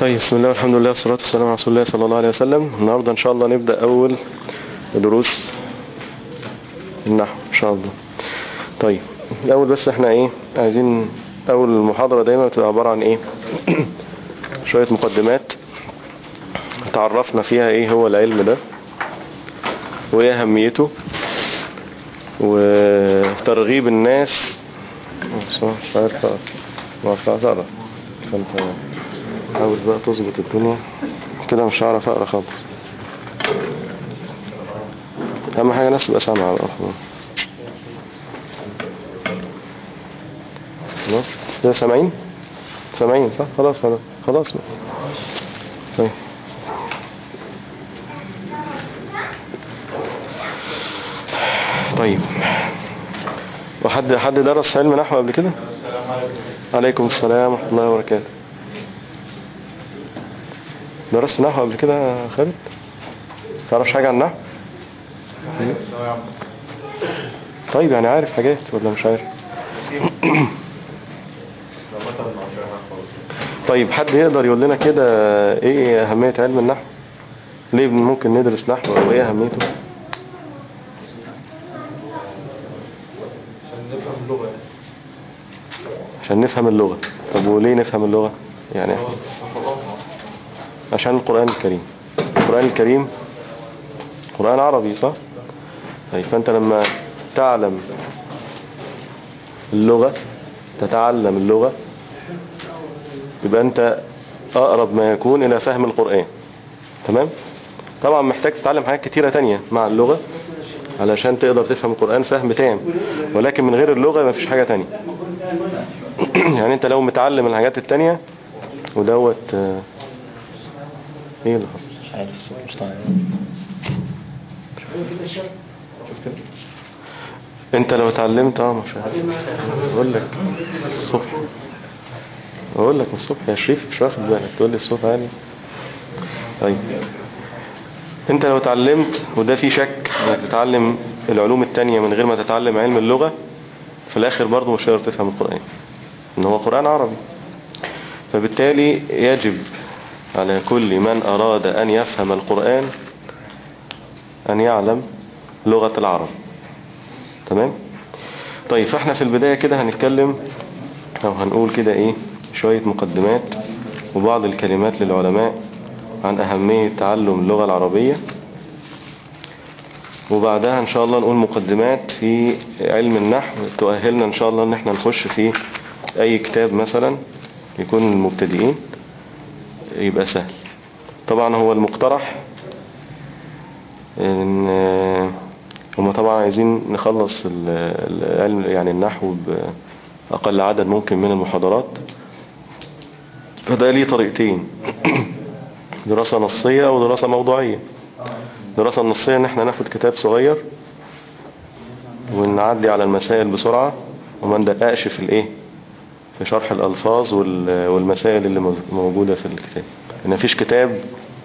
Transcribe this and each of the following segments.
طيب بسم الله والحمد لله والصلاة والسلام على رسول الله صلى الله عليه وسلم النهاردة إن شاء الله نبدأ أول دروس النحو إن شاء الله طيب الأول بس احنا ايه عايزين أول محاضرة دايما بتبقى عبارة عن ايه شوية مقدمات تعرفنا فيها ايه هو العلم ده وايه أهميته وترغيب الناس مش عارف ما أصلحت أقرأ فانت حاول بقى تظبط الدنيا كده مش هعرف اقرا خالص اهم حاجه الناس تبقى سامعه على الاخر خلاص كده سامعين سامعين صح خلاص خلاص خلاص بقى. طيب طيب وحد حد درس علم نحو قبل كده عليكم السلام ورحمه الله وبركاته درست نحو قبل كده يا خالد تعرفش حاجة عن النحو طيب يعني عارف حاجات ولا مش عارف طيب حد يقدر يقول لنا كده ايه اهمية علم النحو ليه ممكن ندرس نحو وايه اهميته عشان نفهم اللغة طب وليه نفهم اللغة يعني عشان القرآن الكريم القرآن الكريم قرآن عربي صح طيب فأنت لما تعلم اللغة تتعلم اللغة يبقى أنت أقرب ما يكون إلى فهم القرآن تمام طبعا محتاج تتعلم حاجات كتيرة تانية مع اللغة علشان تقدر تفهم القرآن فهم تام ولكن من غير اللغة ما فيش حاجة تانية يعني انت لو متعلم الحاجات التانية ودوت ايه اللي حصل مش عارف الصوت مش طالع انت لو اتعلمت اه مش عارف بقول لك الصبح بقول لك الصبح يا شريف مش واخد بالك تقول لي الصوت عالي طيب انت لو اتعلمت وده في شك انك تتعلم العلوم التانية من غير ما تتعلم علم اللغة في الاخر برضه مش هتقدر تفهم القرآن ان هو قرآن عربي فبالتالي يجب على كل من أراد أن يفهم القرآن أن يعلم لغة العرب تمام طيب فاحنا في البداية كده هنتكلم أو هنقول كده إيه شوية مقدمات وبعض الكلمات للعلماء عن أهمية تعلم اللغة العربية وبعدها إن شاء الله نقول مقدمات في علم النحو تؤهلنا إن شاء الله إن احنا نخش في أي كتاب مثلا يكون المبتدئين يبقى سهل طبعا هو المقترح ان هم طبعا عايزين نخلص العلم يعني النحو بأقل عدد ممكن من المحاضرات فده ليه طريقتين دراسة نصية ودراسة موضوعية دراسة نصية ان احنا ناخد كتاب صغير ونعدي على المسائل بسرعة وما ندققش في الايه في شرح الألفاظ والمسائل اللي موجودة في الكتاب إن مفيش كتاب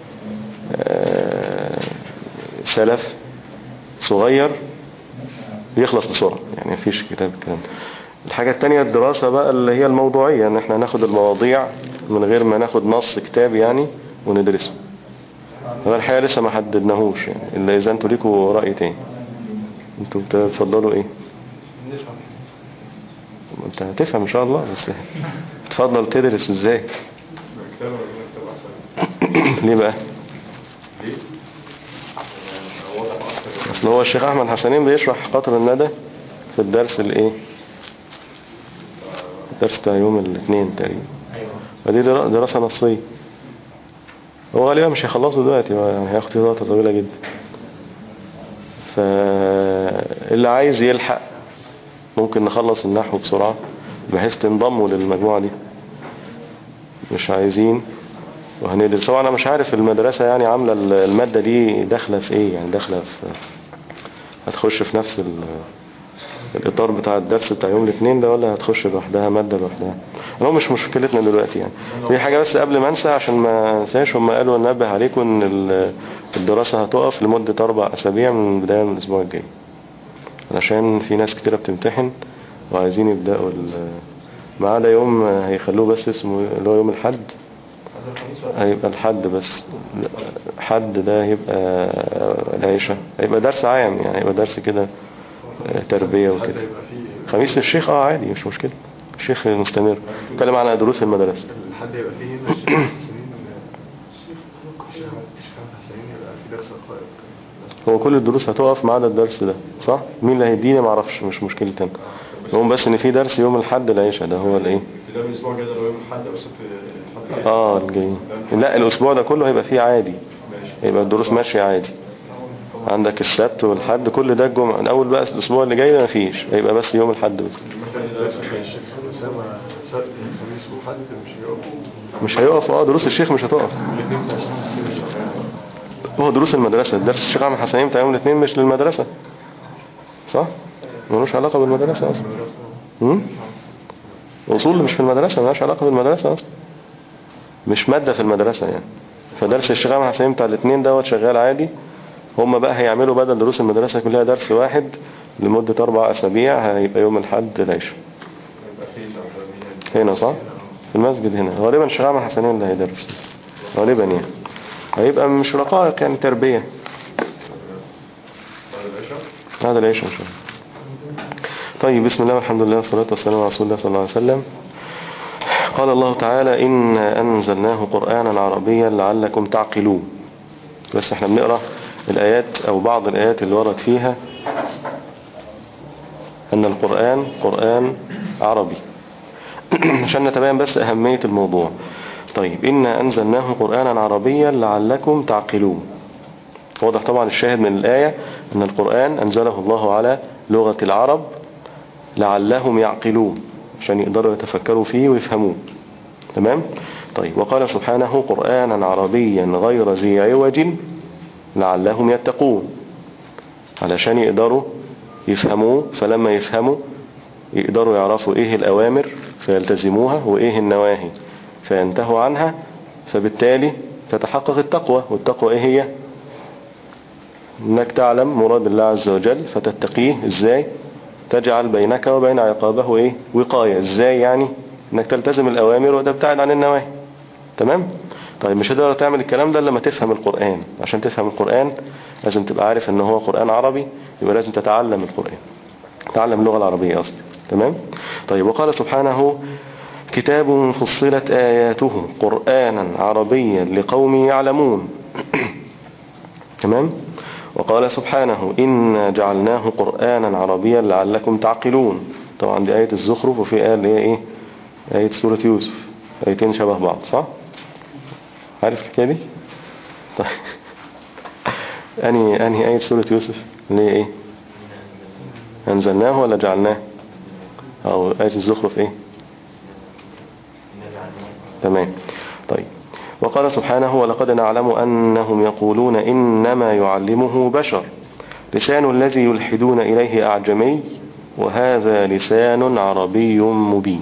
سلف صغير يخلص بسرعة يعني مفيش كتاب الكلام ده الحاجة التانية الدراسة بقى اللي هي الموضوعية ان احنا ناخد المواضيع من غير ما ناخد نص كتاب يعني وندرسه هو الحقيقة لسه ما حددناهوش يعني إلا إذا انتوا ليكوا رأي تاني انتوا بتفضلوا ايه انت هتفهم ان شاء الله بس تفضل تدرس ازاي ليه بقى اصل هو الشيخ احمد حسنين بيشرح قطر الندى في الدرس الايه الدرس بتاع يوم الاثنين تقريبا ودي دراسة نصية هو غالبا مش هيخلصوا دلوقتي يعني هياخد وقت طويلة جدا فاللي عايز يلحق ممكن نخلص النحو بسرعة بحيث تنضموا للمجموعة دي مش عايزين وهندرس طبعا انا مش عارف المدرسة يعني عاملة المادة دي داخلة في ايه يعني داخلة في هتخش في نفس الاطار بتاع الدرس بتاع يوم الاثنين ده ولا هتخش لوحدها مادة لوحدها هو مش مشكلتنا دلوقتي يعني في حاجة بس قبل ما انسى عشان ما انساش هم قالوا ننبه عليكم ان الدراسة هتقف لمدة اربع اسابيع من بداية من الاسبوع الجاي علشان في ناس كتيرة بتمتحن وعايزين يبدأوا ما عدا يوم هيخلوه بس اسمه اللي هو يوم الحد هيبقى الحد بس حد ده هيبقى العيشة هيبقى درس عام يعني هيبقى درس كده تربية وكده يبقى فيه خميس الشيخ اه عادي مش مشكلة الشيخ مستمر اتكلم عن دروس المدرسة الحد يبقى فيه هنا الشيخ حسنين الشيخ الشيخ حسنين يبقى في درس القائد هو كل الدروس هتقف ما عدا الدرس ده صح مين اللي هيديني ما اعرفش مش مشكلة انا المهم بس ان في درس يوم الحد العيشة ده هو الايه ده من الاسبوع الجاي ده يوم الحد بس في الحد اه الجاي لا الاسبوع ده كله هيبقى فيه عادي ماشي يبقى الدروس ماشية عادي عندك السبت والحد كل ده الجمعة الاول بقى الاسبوع اللي جاي ده مفيش هيبقى بس يوم الحد بس درس الشيخ أسامة سبت خميس وحد مش هيقفوا مش هيقف اه دروس الشيخ مش هتقف الاثنين بتاع الشيخ حسين مش هيقفوا هو دروس المدرسة درس الشيخ عامل حسنين بتاع يوم الاثنين مش للمدرسة صح ملوش علاقة بالمدرسة اصلا هم؟ اصول مش في المدرسة ملهاش علاقة بالمدرسة اصلا مش مادة في المدرسة يعني فدرس الشيخ عامل حسنين بتاع الاثنين دوت شغال عادي هم بقى هيعملوا بدل دروس المدرسة كلها درس واحد لمدة أربع أسابيع هيبقى يوم الحد العشاء يبقى فيه الأولانية هنا صح؟ في المسجد هنا غالبا الشيخ عامل حسنين اللي هيدرس غالبا يعني هيبقى مش رقائق يعني تربية هذا العيش إن شاء الله طيب بسم الله والحمد لله والصلاة والسلام على رسول الله صلى الله عليه وسلم قال الله تعالى إن أنزلناه قرآنا عربيا لعلكم تعقلون بس احنا بنقرأ الآيات أو بعض الآيات اللي ورد فيها أن القرآن قرآن عربي عشان نتبين بس أهمية الموضوع طيب إنا أنزلناه قرآنا عربيا لعلكم تعقلون واضح طبعا الشاهد من الآية أن القرآن أنزله الله على لغة العرب لعلهم يعقلون عشان يقدروا يتفكروا فيه ويفهموه تمام طيب وقال سبحانه قرآنا عربيا غير ذي عوج لعلهم يتقون علشان يقدروا يفهموه فلما يفهموا يقدروا يعرفوا ايه الأوامر فيلتزموها وايه النواهي فينتهوا عنها فبالتالي تتحقق التقوى والتقوى ايه هي انك تعلم مراد الله عز وجل فتتقيه ازاي تجعل بينك وبين عقابه ايه وقاية ازاي يعني انك تلتزم الاوامر وتبتعد عن النواهي تمام طيب مش هتقدر تعمل الكلام ده لما تفهم القرآن عشان تفهم القرآن لازم تبقى عارف ان هو قرآن عربي يبقى لازم تتعلم القرآن تعلم اللغة العربية اصلا تمام طيب وقال سبحانه كتاب فصلت آياته قرآنا عربيا لقوم يعلمون تمام وقال سبحانه إنا جعلناه قرآنا عربيا لعلكم تعقلون طبعا دي آية الزخرف وفي آية اللي هي إيه آية سورة يوسف آيتين شبه بعض صح عارف الحكاية دي طيب أنهي أنهي آية سورة يوسف اللي هي إيه أنزلناه ولا جعلناه أو آية الزخرف إيه تمام طيب وقال سبحانه ولقد نعلم أنهم يقولون إنما يعلمه بشر لسان الذي يلحدون إليه أعجمي وهذا لسان عربي مبين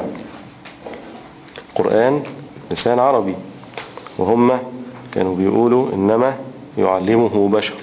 قرآن لسان عربي وهم كانوا بيقولوا إنما يعلمه بشر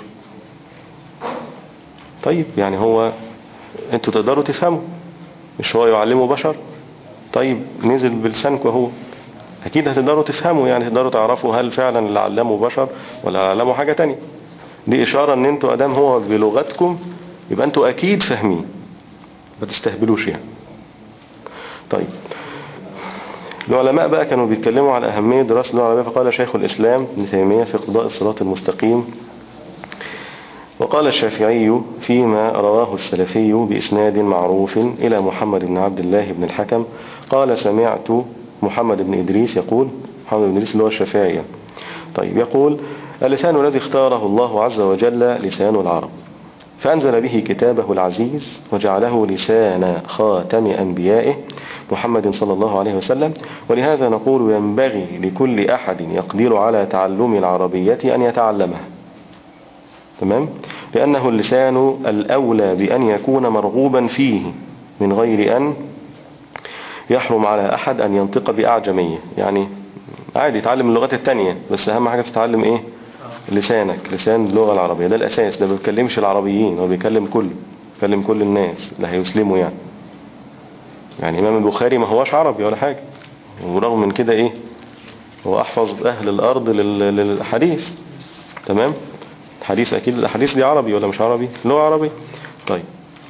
طيب يعني هو انتوا تقدروا تفهموا مش هو يعلمه بشر طيب نزل بلسانكم اهو اكيد هتقدروا تفهموا يعني تقدروا تعرفوا هل فعلا اللي علمه بشر ولا علمه حاجة تانية دي اشارة ان انتوا ادام هو بلغتكم يبقى انتوا اكيد فاهمين ما تستهبلوش يعني طيب العلماء بقى كانوا بيتكلموا على أهمية دراسة اللغة العربية فقال شيخ الإسلام ابن تيمية في قضاء الصراط المستقيم وقال الشافعي فيما رواه السلفي بإسناد معروف إلى محمد بن عبد الله بن الحكم قال سمعت محمد بن إدريس يقول محمد بن إدريس اللي هو الشافعي يعني. طيب يقول اللسان الذي اختاره الله عز وجل لسان العرب فأنزل به كتابه العزيز وجعله لسان خاتم أنبيائه محمد صلى الله عليه وسلم ولهذا نقول ينبغي لكل أحد يقدر على تعلم العربية أن يتعلمها تمام لأنه اللسان الأولى بأن يكون مرغوبا فيه من غير أن يحرم على أحد أن ينطق بأعجمية يعني عادي يتعلم اللغات التانية بس أهم حاجة تتعلم إيه لسانك لسان اللغة العربية ده الأساس ده ما بيكلمش العربيين هو بيكلم كله بيكلم كل الناس اللي هيسلموا يعني يعني إمام البخاري ما هوش عربي ولا حاجة ورغم من كده إيه هو أحفظ أهل الأرض لل- للحديث تمام الحديث أكيد الحديث دي عربي ولا مش عربي لغة عربي طيب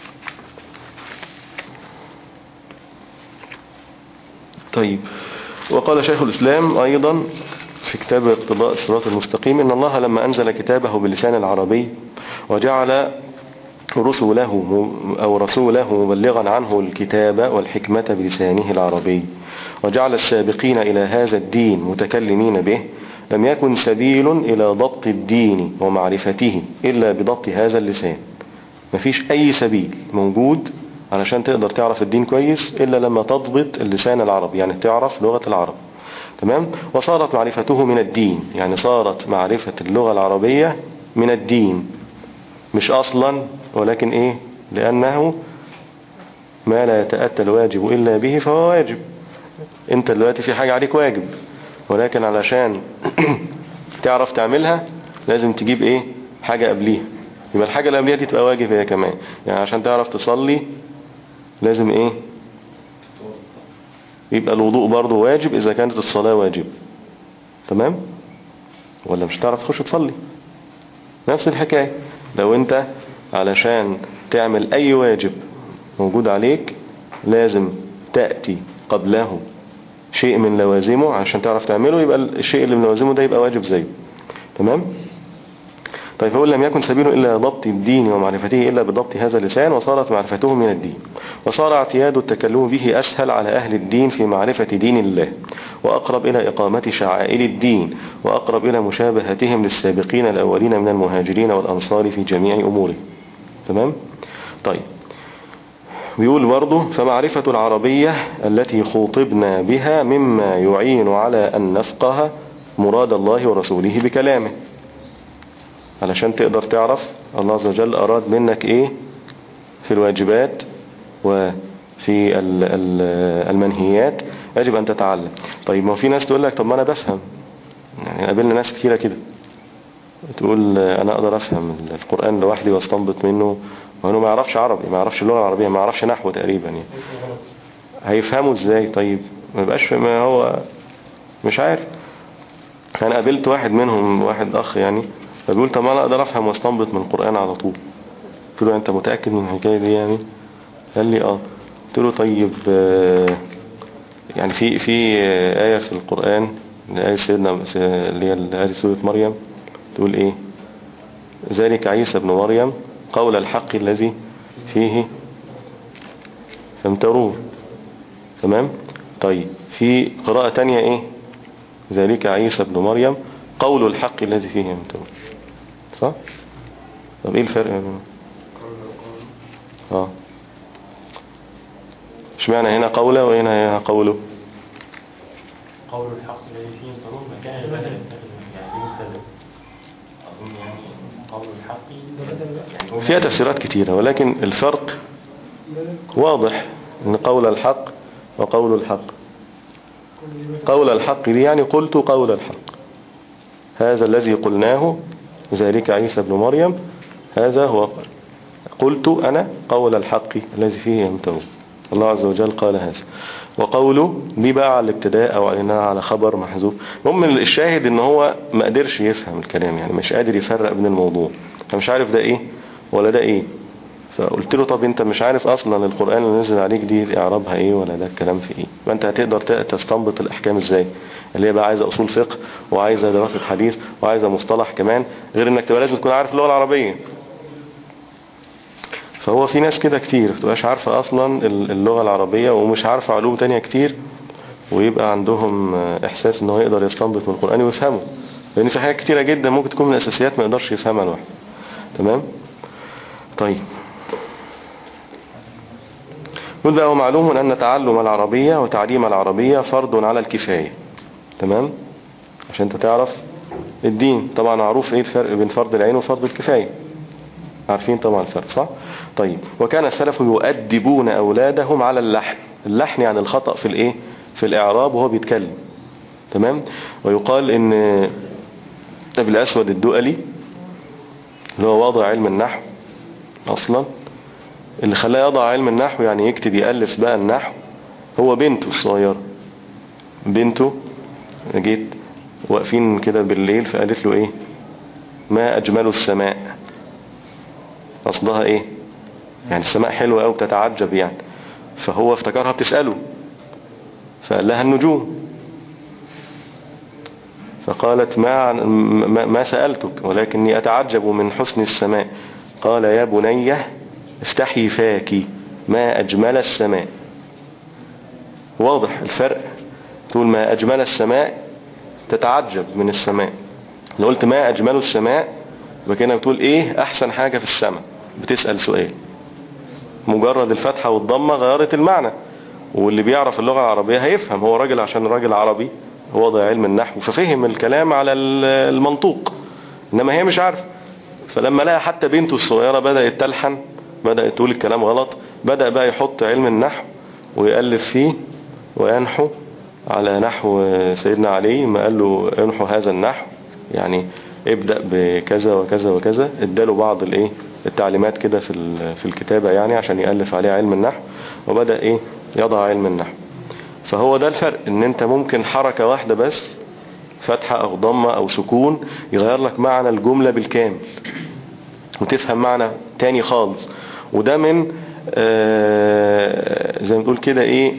طيب وقال شيخ الإسلام أيضا في كتاب اقتضاء الصراط المستقيم إن الله لما أنزل كتابه باللسان العربي وجعل رسله أو رسوله مبلغا عنه الكتاب والحكمة بلسانه العربي وجعل السابقين إلى هذا الدين متكلمين به لم يكن سبيل إلى ضبط الدين ومعرفته إلا بضبط هذا اللسان مفيش أي سبيل موجود علشان تقدر تعرف الدين كويس إلا لما تضبط اللسان العربي يعني تعرف لغة العرب تمام وصارت معرفته من الدين يعني صارت معرفة اللغة العربية من الدين مش أصلا ولكن إيه لأنه ما لا يتأتى الواجب إلا به فهو واجب انت دلوقتي في حاجة عليك واجب ولكن علشان تعرف تعملها لازم تجيب ايه حاجة قبليها يبقى الحاجة اللي قبليها دي تبقى واجب هي كمان يعني عشان تعرف تصلي لازم ايه يبقى الوضوء برضه واجب اذا كانت الصلاة واجب تمام ولا مش هتعرف تخش تصلي نفس الحكاية لو انت علشان تعمل اي واجب موجود عليك لازم تأتي قبله شيء من لوازمه عشان تعرف تعمله يبقى الشيء اللي من لوازمه ده يبقى واجب زيه تمام طيب فقل لم يكن سبيله إلا ضبط الدين ومعرفته إلا بضبط هذا اللسان وصارت معرفته من الدين وصار اعتياد التكلم به أسهل على أهل الدين في معرفة دين الله وأقرب إلى إقامة شعائر الدين وأقرب إلى مشابهتهم للسابقين الأولين من المهاجرين والأنصار في جميع أموره تمام طيب بيقول برضه فمعرفة العربية التي خوطبنا بها مما يعين على أن نفقه مراد الله ورسوله بكلامه علشان تقدر تعرف الله عز وجل أراد منك إيه في الواجبات وفي ال- ال- المنهيات يجب أن تتعلم طيب ما في ناس تقول لك طب ما أنا بفهم يعني قابلنا ناس كثيرة كده تقول أنا أقدر أفهم القرآن لوحدي واستنبط منه وأنه ما يعرفش عربي ما يعرفش اللغة العربية ما يعرفش نحو تقريبا يعني هيفهموا ازاي طيب ما يبقاش ما هو مش عارف انا قابلت واحد منهم واحد اخ يعني فبيقول طب ما انا اقدر افهم واستنبط من القرآن على طول قلت له انت متأكد من الحكاية دي يعني قال لي اه قلت له طيب آه، يعني في في آه، آية في القرآن آية سيدنا اللي هي آية سورة مريم تقول ايه ذلك عيسى ابن مريم قول الحق الذي فيه فامترون تمام طيب في قراءة تانية ايه ذلك عيسى ابن مريم قول الحق الذي فيه يمترون صح طب ايه الفرق بينهم؟ اه اشمعنى هنا قوله وهنا هنا قوله قول الحق الذي فيه ينظرون مكان البدل يعني في مختلف أظن يعني قول الحق يعني هو فيها تفسيرات كتيرة ولكن الفرق واضح ان قول الحق وقول الحق قول الحق دي يعني قلت قول الحق هذا الذي قلناه ذلك عيسى بن مريم هذا هو قلت أنا قول الحق الذي فيه يمتهون الله عز وجل قال هذا وقوله دي بقى على الابتداء او انها على خبر محذوف المهم الشاهد ان هو ما قدرش يفهم الكلام يعني مش قادر يفرق بين الموضوع انا مش عارف ده ايه ولا ده ايه فقلت له طب انت مش عارف اصلا القرآن اللي نزل عليك دي اعرابها ايه ولا ده الكلام في ايه فانت هتقدر ت- تستنبط الاحكام ازاي اللي هي بقى عايزة اصول فقه وعايزة دراسة حديث وعايزة مصطلح كمان غير انك تبقى لازم تكون عارف اللغة العربية فهو في ناس كده كتير ما بتبقاش عارفة اصلا ال- اللغة العربية ومش عارفة علوم تانية كتير ويبقى عندهم آه، احساس ان هو يقدر يستنبط من القرآن ويفهمه لان في حاجات كتيرة جدا ممكن تكون من الاساسيات ما يقدرش يفهمها لوحده تمام طيب يقول بقى ومعلوم أن تعلم العربية وتعليم العربية فرض على الكفاية تمام عشان انت تعرف الدين طبعا معروف ايه الفرق بين فرض العين وفرض الكفاية عارفين طبعا الفرق صح طيب وكان السلف يؤدبون أولادهم على اللحن اللحن يعني الخطأ في الايه في الإعراب وهو بيتكلم تمام ويقال ان ابن الأسود الدؤلي اللي هو واضع علم النحو أصلا اللي خلاه يضع علم النحو يعني يكتب يألف بقى النحو هو بنته الصغيرة بنته جيت واقفين كده بالليل فقالت له ايه ما اجمل السماء قصدها ايه يعني السماء حلوة او بتتعجب يعني فهو افتكرها بتسأله فقال لها النجوم فقالت ما, ما, ما سألتك ولكني أتعجب من حسن السماء قال يا بني افتحي فاك ما أجمل السماء واضح الفرق تقول ما أجمل السماء تتعجب من السماء لو قلت ما أجمل السماء يبقى كده بتقول إيه أحسن حاجة في السماء بتسأل سؤال مجرد الفتحة والضمة غيرت المعنى واللي بيعرف اللغة العربية هيفهم هو راجل عشان راجل عربي هو ضيع علم النحو ففهم الكلام على المنطوق إنما هي مش عارفه فلما لقى حتى بنته الصغيرة بدأت تلحن بدأت تقول الكلام غلط بدأ بقى يحط علم النحو ويألف فيه وينحو على نحو سيدنا علي ما قال له انحو هذا النحو يعني ابدأ بكذا وكذا وكذا اداله بعض الايه التعليمات كده في في الكتابة يعني عشان يألف عليه علم النحو وبدأ ايه يضع علم النحو فهو ده الفرق ان انت ممكن حركة واحدة بس فتحة او ضمة او سكون يغير لك معنى الجملة بالكامل وتفهم معنى تاني خالص وده من آه زي ما بنقول كده ايه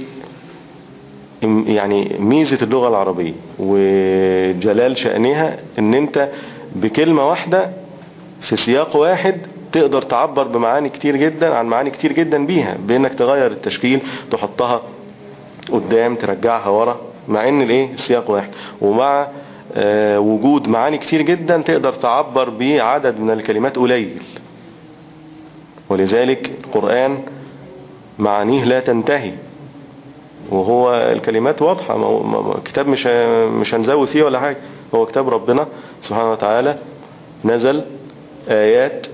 يعني ميزة اللغة العربية وجلال شأنها ان انت بكلمة واحدة في سياق واحد تقدر تعبر بمعاني كتير جدا عن معاني كتير جدا بيها بانك تغير التشكيل تحطها قدام ترجعها ورا مع ان الايه السياق واحد ومع آه وجود معاني كتير جدا تقدر تعبر بعدد من الكلمات قليل ولذلك القرآن معانيه لا تنتهي وهو الكلمات واضحة كتاب مش مش هنزود فيه ولا حاجة هو كتاب ربنا سبحانه وتعالى نزل آيات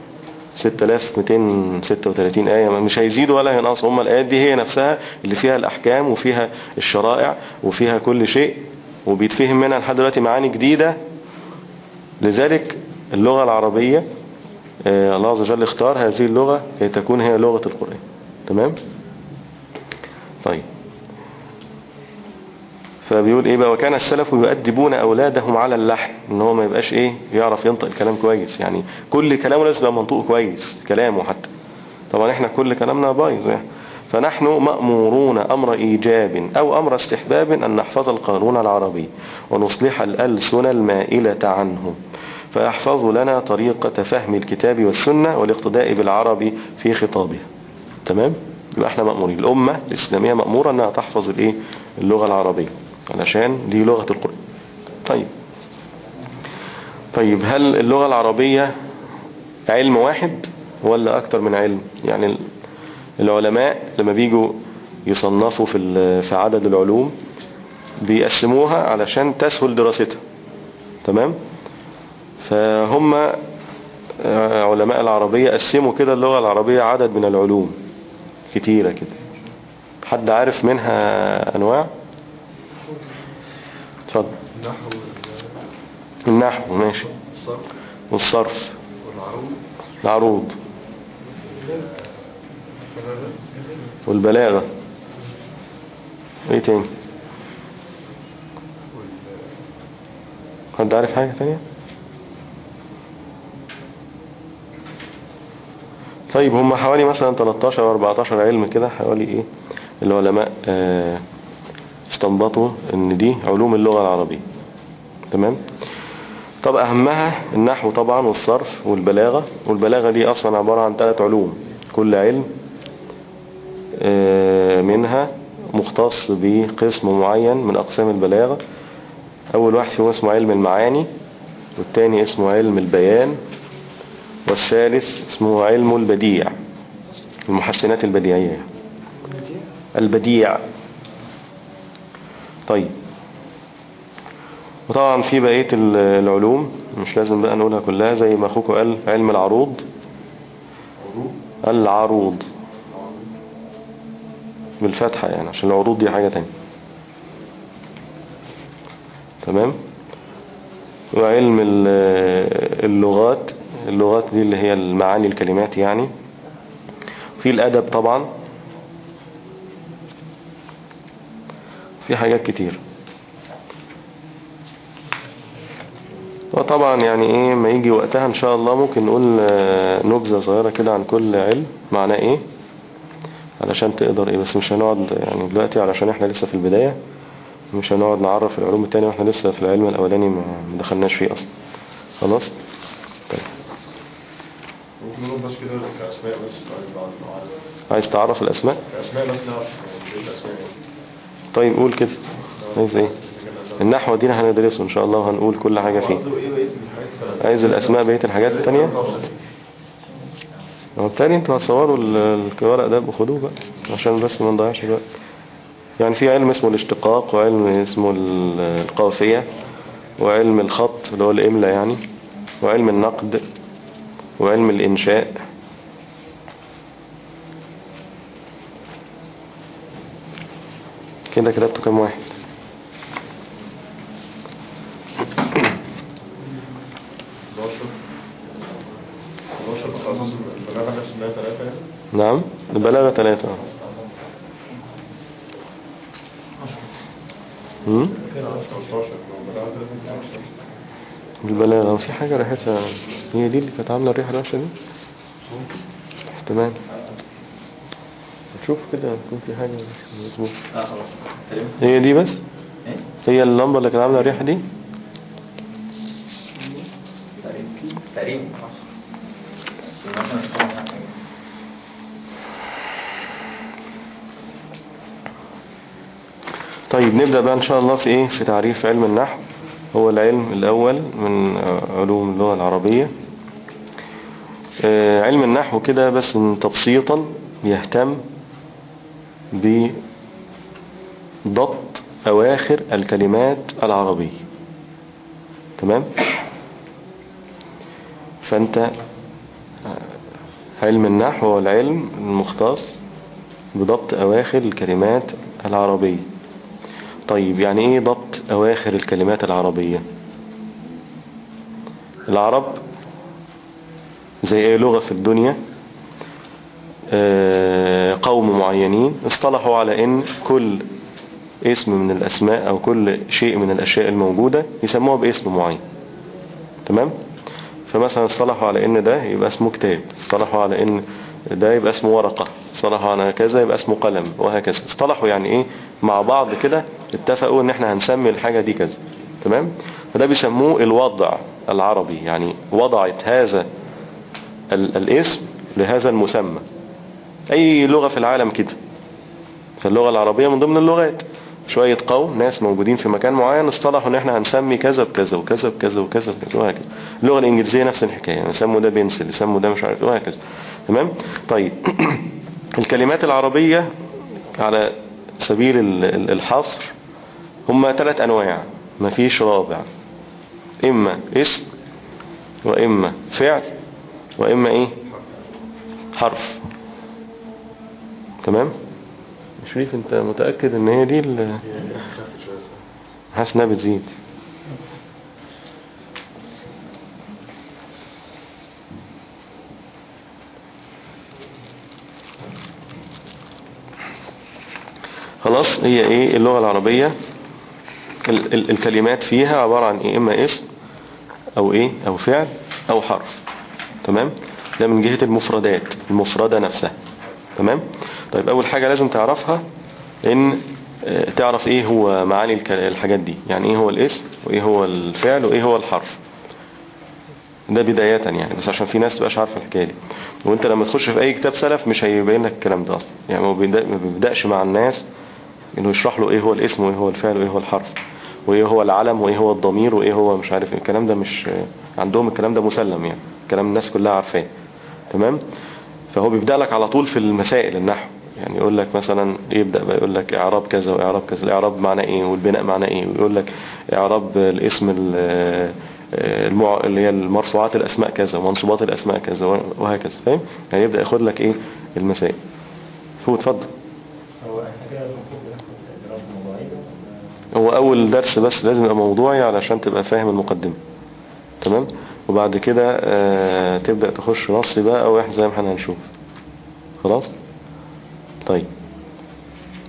6236 آية مش هيزيد ولا هينقص هم الآيات دي هي نفسها اللي فيها الأحكام وفيها الشرائع وفيها كل شيء وبيتفهم منها لحد دلوقتي معاني جديدة لذلك اللغة العربية الله عز وجل اختار هذه اللغة كي تكون هي لغة القرآن تمام طيب فبيقول ايه بقى وكان السلف يؤدبون اولادهم على اللحن ان هو ما يبقاش ايه يعرف ينطق الكلام كويس يعني كل كلامه لازم يبقى منطوق كويس كلامه حتى طبعا احنا كل كلامنا بايظ يعني فنحن مأمورون أمر إيجاب أو أمر استحباب أن نحفظ القانون العربي ونصلح الألسن المائلة عنه فيحفظ لنا طريقة فهم الكتاب والسنة والاقتداء بالعربي في خطابها تمام؟ يبقى احنا مأمورين الأمة الإسلامية مأمورة أنها تحفظ الايه اللغة العربية علشان دي لغة القرآن طيب طيب هل اللغة العربية علم واحد ولا أكتر من علم يعني العلماء لما بيجوا يصنفوا في في عدد العلوم بيقسموها علشان تسهل دراستها تمام فهم علماء العربية قسموا كده اللغة العربية عدد من العلوم كتيرة كده حد عارف منها أنواع اتفضل النحو النحو ماشي والصرف والصرف والعروض العروض والبلاغة ايه تاني حد عارف حاجة تانية طيب هم حوالي مثلا 13 او 14 علم كده حوالي ايه العلماء آه، استنبطوا ان دي علوم اللغة العربية تمام طب اهمها النحو طبعا والصرف والبلاغة والبلاغة دي اصلا عبارة عن ثلاث علوم كل علم آه، منها مختص بقسم معين من اقسام البلاغة اول واحد فيهم اسمه علم المعاني والتاني اسمه علم البيان والثالث اسمه علم البديع المحسنات البديعية البديع طيب وطبعا في بقية ال- العلوم مش لازم بقى نقولها كلها زي ما اخوكم قال علم العروض العروض بالفتحة يعني عشان العروض دي حاجة تانية تمام وعلم ال- اللغات اللغات دي اللي هي المعاني الكلمات يعني في الأدب طبعا في حاجات كتير وطبعا يعني ايه ما يجي وقتها ان شاء الله ممكن نقول آه، نبذة صغيرة كده عن كل علم معناه ايه علشان تقدر ايه بس مش هنقعد يعني دلوقتي علشان احنا لسه في البداية مش هنقعد نعرف العلوم التانية واحنا لسه في العلم الاولاني ما ما دخلناش فيه اصلا خلاص طيب ممكن نقول بس كده كأسماء بس طيب بعد ما عارف. عايز تعرف الاسماء كأسماء بس نعرف يعني ايه الأسماء يعني. طيب قول كده عايز ايه النحو دي هندرسه ان شاء الله وهنقول كل حاجة فيه قصده ايه بقية الحاجات عايز الاسماء بقية الحاجات التانية هو بالتالي انتوا هتصوروا ال- الورق ده بخدوه بقى عشان بس ما نضيعش الوقت يعني في علم اسمه الاشتقاق وعلم اسمه ال- القافية وعلم الخط اللي هو الإملة يعني وعلم النقد وعلم الإنشاء كده كتبتوا كام واحد 11 11 بس على اساس البلاغه نفس انها ثلاثه يعني نعم البلاغة ثلاثة هم؟ 15 لو بلاغه ثلاثه البلاغة وفي حاجة ريحتها هي دي اللي كانت عاملة الريحة الوحشة دي احتمال شوف كده يكون في حاجة مش مظبوط اه خلاص تقريبا هي دي بس ايه هي اللمبة اللي كانت عاملة الريحة دي تقريبا تقريبا صح بس مثلا مش فاهم حاجة. طيب نبدأ بقى إن شاء الله في إيه في تعريف علم النحو هو العلم الأول من علوم اللغة العربية آه، علم النحو كده بس تبسيطا يهتم بضبط أواخر الكلمات العربية تمام فأنت آه، علم النحو هو العلم المختص بضبط أواخر الكلمات العربية طيب يعني ايه ضبط اواخر الكلمات العربية العرب زي اي لغة في الدنيا آه، قوم معينين اصطلحوا على ان كل اسم من الاسماء او كل شيء من الاشياء الموجودة يسموها باسم معين تمام فمثلا اصطلحوا على ان ده يبقى اسمه كتاب اصطلحوا على ان ده يبقى اسمه ورقة اصطلحوا على كذا يبقى اسمه قلم وهكذا اصطلحوا يعني ايه مع بعض كده اتفقوا ان احنا هنسمي الحاجة دي كذا تمام فده بيسموه الوضع العربي يعني وضعت هذا ال- الاسم لهذا المسمى اي لغة في العالم كده فاللغة العربية من ضمن اللغات شوية قوم ناس موجودين في مكان معين اصطلحوا ان احنا هنسمي كذا بكذا وكذا بكذا وكذا بكذا وهكذا اللغة الانجليزية نفس الحكاية يعني يسموا ده بنسل يسموا ده مش عارف إيه وهكذا تمام طيب الكلمات العربية على سبيل ال- ال- الحصر هم ثلاث انواع مفيش رابع اما اسم واما فعل واما ايه حرف تمام شريف انت متأكد ان هي دي ال- هي خفت شويه صح. حاسس انها بتزيد خلاص هي ايه اللغة العربية ال ال الكلمات فيها عبارة عن ايه اما اسم او ايه او فعل او حرف تمام ده من جهة المفردات المفردة نفسها تمام طيب اول حاجة لازم تعرفها ان آه، تعرف ايه هو معاني الك- الحاجات دي يعني ايه هو الاسم وايه هو الفعل وايه هو الحرف ده بداية يعني بس عشان في ناس تبقاش عارفة الحكاية دي وانت لما تخش في اي كتاب سلف مش هيبين لك الكلام ده اصلا يعني ما بيبدأ- ما بيبدأش مع الناس انه يشرح له ايه هو الاسم وايه هو الفعل وايه هو الحرف وايه هو العلم وايه هو الضمير وايه هو مش عارف ايه الكلام ده مش عندهم الكلام ده مسلم يعني كلام الناس كلها عارفاه تمام فهو بيبدأ لك على طول في المسائل النحو يعني يقول لك مثلا يبدأ بقى يقول لك اعراب كذا واعراب كذا الاعراب معناه ايه والبناء معناه ايه ويقول لك اعراب الاسم ال- المع... اللي هي المرفوعات الاسماء كذا ومنصوبات الاسماء كذا وهكذا فاهم يعني يبدأ ياخد لك ايه المسائل هو اتفضل هو احنا كده المفروض ناخد إضراب موضوعي هو اول درس بس لازم يبقى موضوعي علشان تبقى فاهم المقدمة تمام وبعد كده آه تبدأ تخش نص بقى او احنا زي ما احنا هنشوف خلاص طيب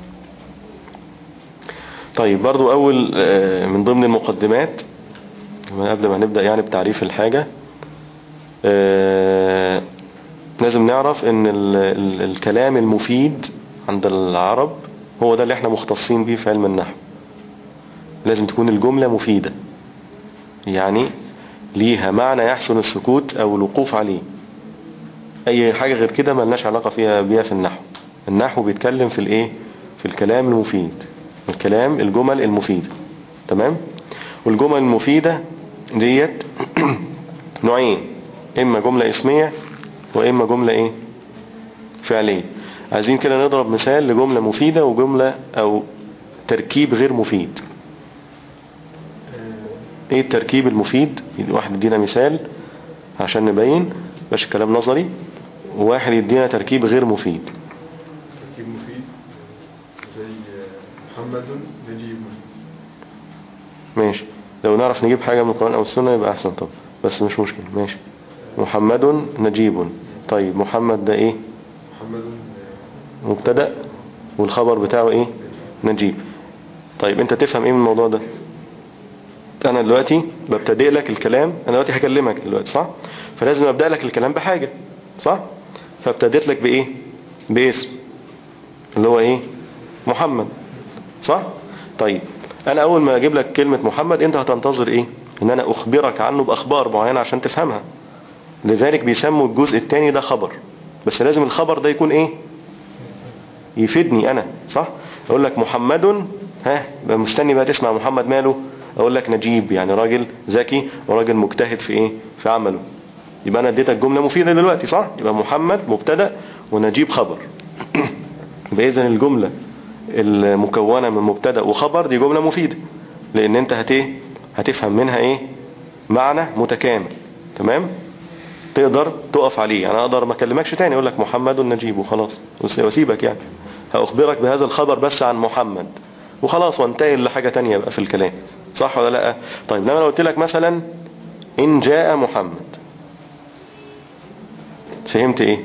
طيب برضو اول آه من ضمن المقدمات من قبل ما نبدأ يعني بتعريف الحاجة آه، لازم نعرف ان ال ال الكلام المفيد عند العرب هو ده اللي احنا مختصين بيه في علم النحو لازم تكون الجملة مفيدة يعني ليها معنى يحسن السكوت او الوقوف عليه اي حاجة غير كده ملناش علاقة فيها بيها في النحو النحو بيتكلم في الايه في الكلام المفيد الكلام الجمل المفيدة تمام والجمل المفيدة ديت نوعين اما جملة اسمية واما جملة ايه فعلية عايزين كده نضرب مثال لجملة مفيدة وجملة او تركيب غير مفيد ايه التركيب المفيد واحد يدينا مثال عشان نبين باش الكلام نظري وواحد يدينا تركيب غير مفيد تركيب مفيد زي محمد نجيب ماشي لو نعرف نجيب حاجة من القرآن او السنة يبقى احسن طب بس مش مشكلة ماشي محمد نجيب طيب محمد ده ايه محمد مبتدأ والخبر بتاعه ايه نجيب طيب انت تفهم ايه من الموضوع ده انا دلوقتي ببتدئ لك الكلام انا دلوقتي هكلمك دلوقتي صح فلازم ابدأ لك الكلام بحاجة صح فابتديت لك بايه باسم اللي هو ايه محمد صح طيب انا اول ما اجيب لك كلمة محمد انت هتنتظر ايه ان انا اخبرك عنه باخبار معينة عشان تفهمها لذلك بيسموا الجزء الثاني ده خبر بس لازم الخبر ده يكون ايه يفيدني انا صح اقول لك محمد ها بقى مستني بقى تسمع محمد ماله اقول لك نجيب يعني راجل ذكي وراجل مجتهد في ايه في عمله يبقى انا اديتك جملة مفيدة دلوقتي صح يبقى محمد مبتدا ونجيب خبر يبقى اذا الجملة المكونة من مبتدا وخبر دي جملة مفيدة لان انت هت ايه هتفهم منها ايه معنى متكامل تمام تقدر تقف عليه يعني اقدر ما اكلمكش تاني اقول لك محمد نجيب وخلاص واسيبك يعني هاخبرك بهذا الخبر بس عن محمد وخلاص وانتقل لحاجة تانية بقى في الكلام صح ولا لا طيب لما انا قلت لك مثلا ان جاء محمد فهمت ايه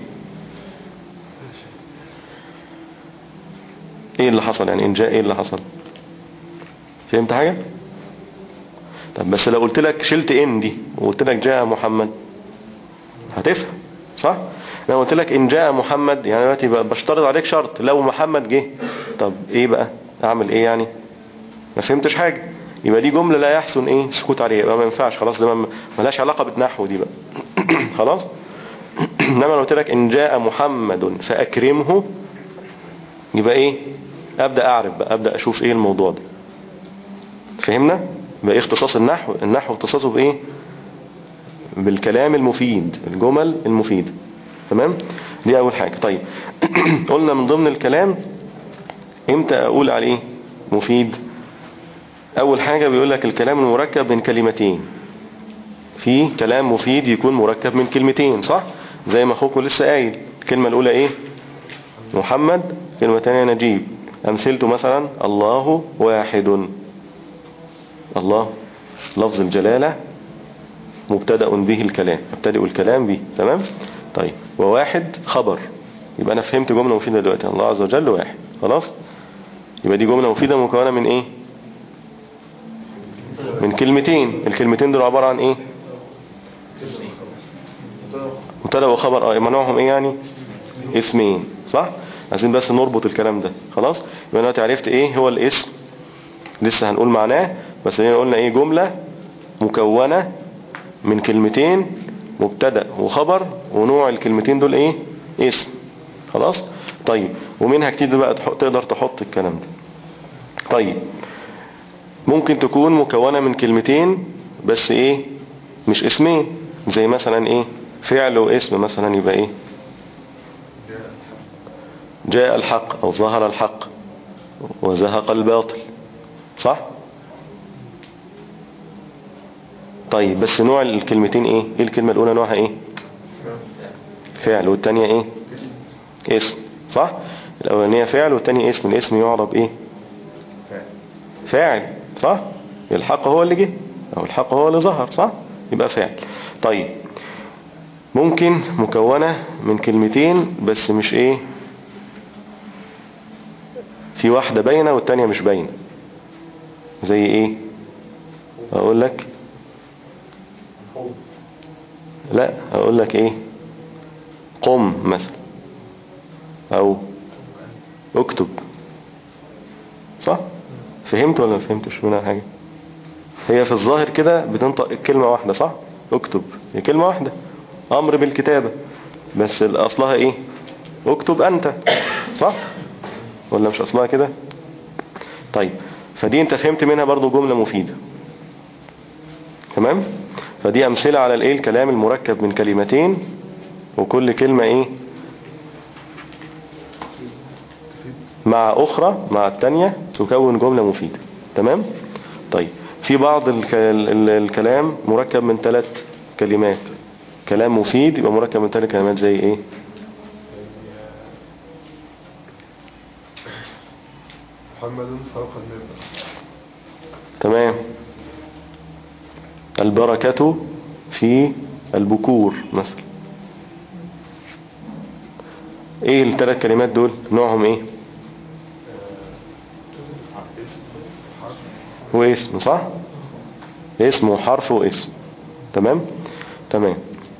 ايه اللي حصل يعني ان جاء ايه اللي حصل فهمت حاجة طب بس لو قلت لك شلت ان دي وقلت لك جاء محمد هتفهم صح لو قلت لك ان جاء محمد يعني دلوقتي بقى بشترط عليك شرط لو محمد جه طب ايه بقى اعمل ايه يعني ما فهمتش حاجة يبقى دي جملة لا يحسن ايه سكوت عليها يبقى ما ينفعش خلاص ده ملهاش علاقة بالنحو دي بقى خلاص انما لو قلت لك ان جاء محمد فاكرمه يبقى ايه ابدا اعرف بقى ابدا اشوف ايه الموضوع ده فهمنا بقى إيه اختصاص النحو النحو اختصاصه بايه بالكلام المفيد الجمل المفيدة تمام دي اول حاجة طيب قلنا من ضمن الكلام امتى اقول عليه مفيد اول حاجة بيقول لك الكلام المركب من كلمتين في كلام مفيد يكون مركب من كلمتين صح زي ما اخوكم لسه قايل الكلمة الاولى ايه محمد كلمة تانية نجيب امثلته مثلا الله واحد الله لفظ الجلالة مبتدأ به الكلام مبتدئ الكلام به تمام طيب وواحد خبر يبقى انا فهمت جملة مفيدة دلوقتي الله عز وجل واحد خلاص يبقى دي جملة مفيدة مكونة من ايه من كلمتين الكلمتين دول عبارة عن ايه مبتدا وخبر اه يبقى نوعهم ايه يعني اسمين صح عايزين بس نربط الكلام ده خلاص يبقى دلوقتي عرفت ايه هو الاسم لسه هنقول معناه بس هنا قلنا ايه جملة مكونة من كلمتين مبتدا وخبر ونوع الكلمتين دول ايه اسم خلاص طيب ومنها كتير بقى تقدر تحط الكلام ده طيب ممكن تكون مكونة من كلمتين بس ايه مش اسمين زي مثلا ايه فعل واسم مثلا يبقى ايه جاء الحق او ظهر الحق وزهق الباطل صح طيب بس نوع الكلمتين ايه ايه الكلمة الاولى نوعها ايه فعل والتانية ايه اسم صح الاولانية فعل والتانية اسم الاسم يعرب ايه فاعل صح الحق هو اللي جه او الحق هو اللي ظهر صح يبقى فاعل طيب ممكن مكونة من كلمتين بس مش ايه في واحدة باينة والتانية مش باينة زي ايه اقول لك قوم لا اقول لك ايه قم مثلا او اكتب صح فهمت ولا ما فهمتش منها حاجة هي في الظاهر كده بتنطق كلمة واحدة صح اكتب هي كلمة واحدة امر بالكتابة بس اصلها ايه اكتب انت صح ولا مش اصلها كده طيب فدي انت فهمت منها برضو جملة مفيدة تمام فدي امثلة على الايه الكلام المركب من كلمتين وكل كلمة ايه مع اخرى مع التانية تكون جملة مفيدة تمام طيب في بعض الك... ال- الكلام مركب من ثلاث كلمات كلام مفيد يبقى مركب من ثلاث كلمات زي ايه محمد فوق المنبر تمام البركة في البكور مثلا ايه الثلاث كلمات دول نوعهم ايه اسم حرف واسم صح اسم وحرف واسم تمام تمام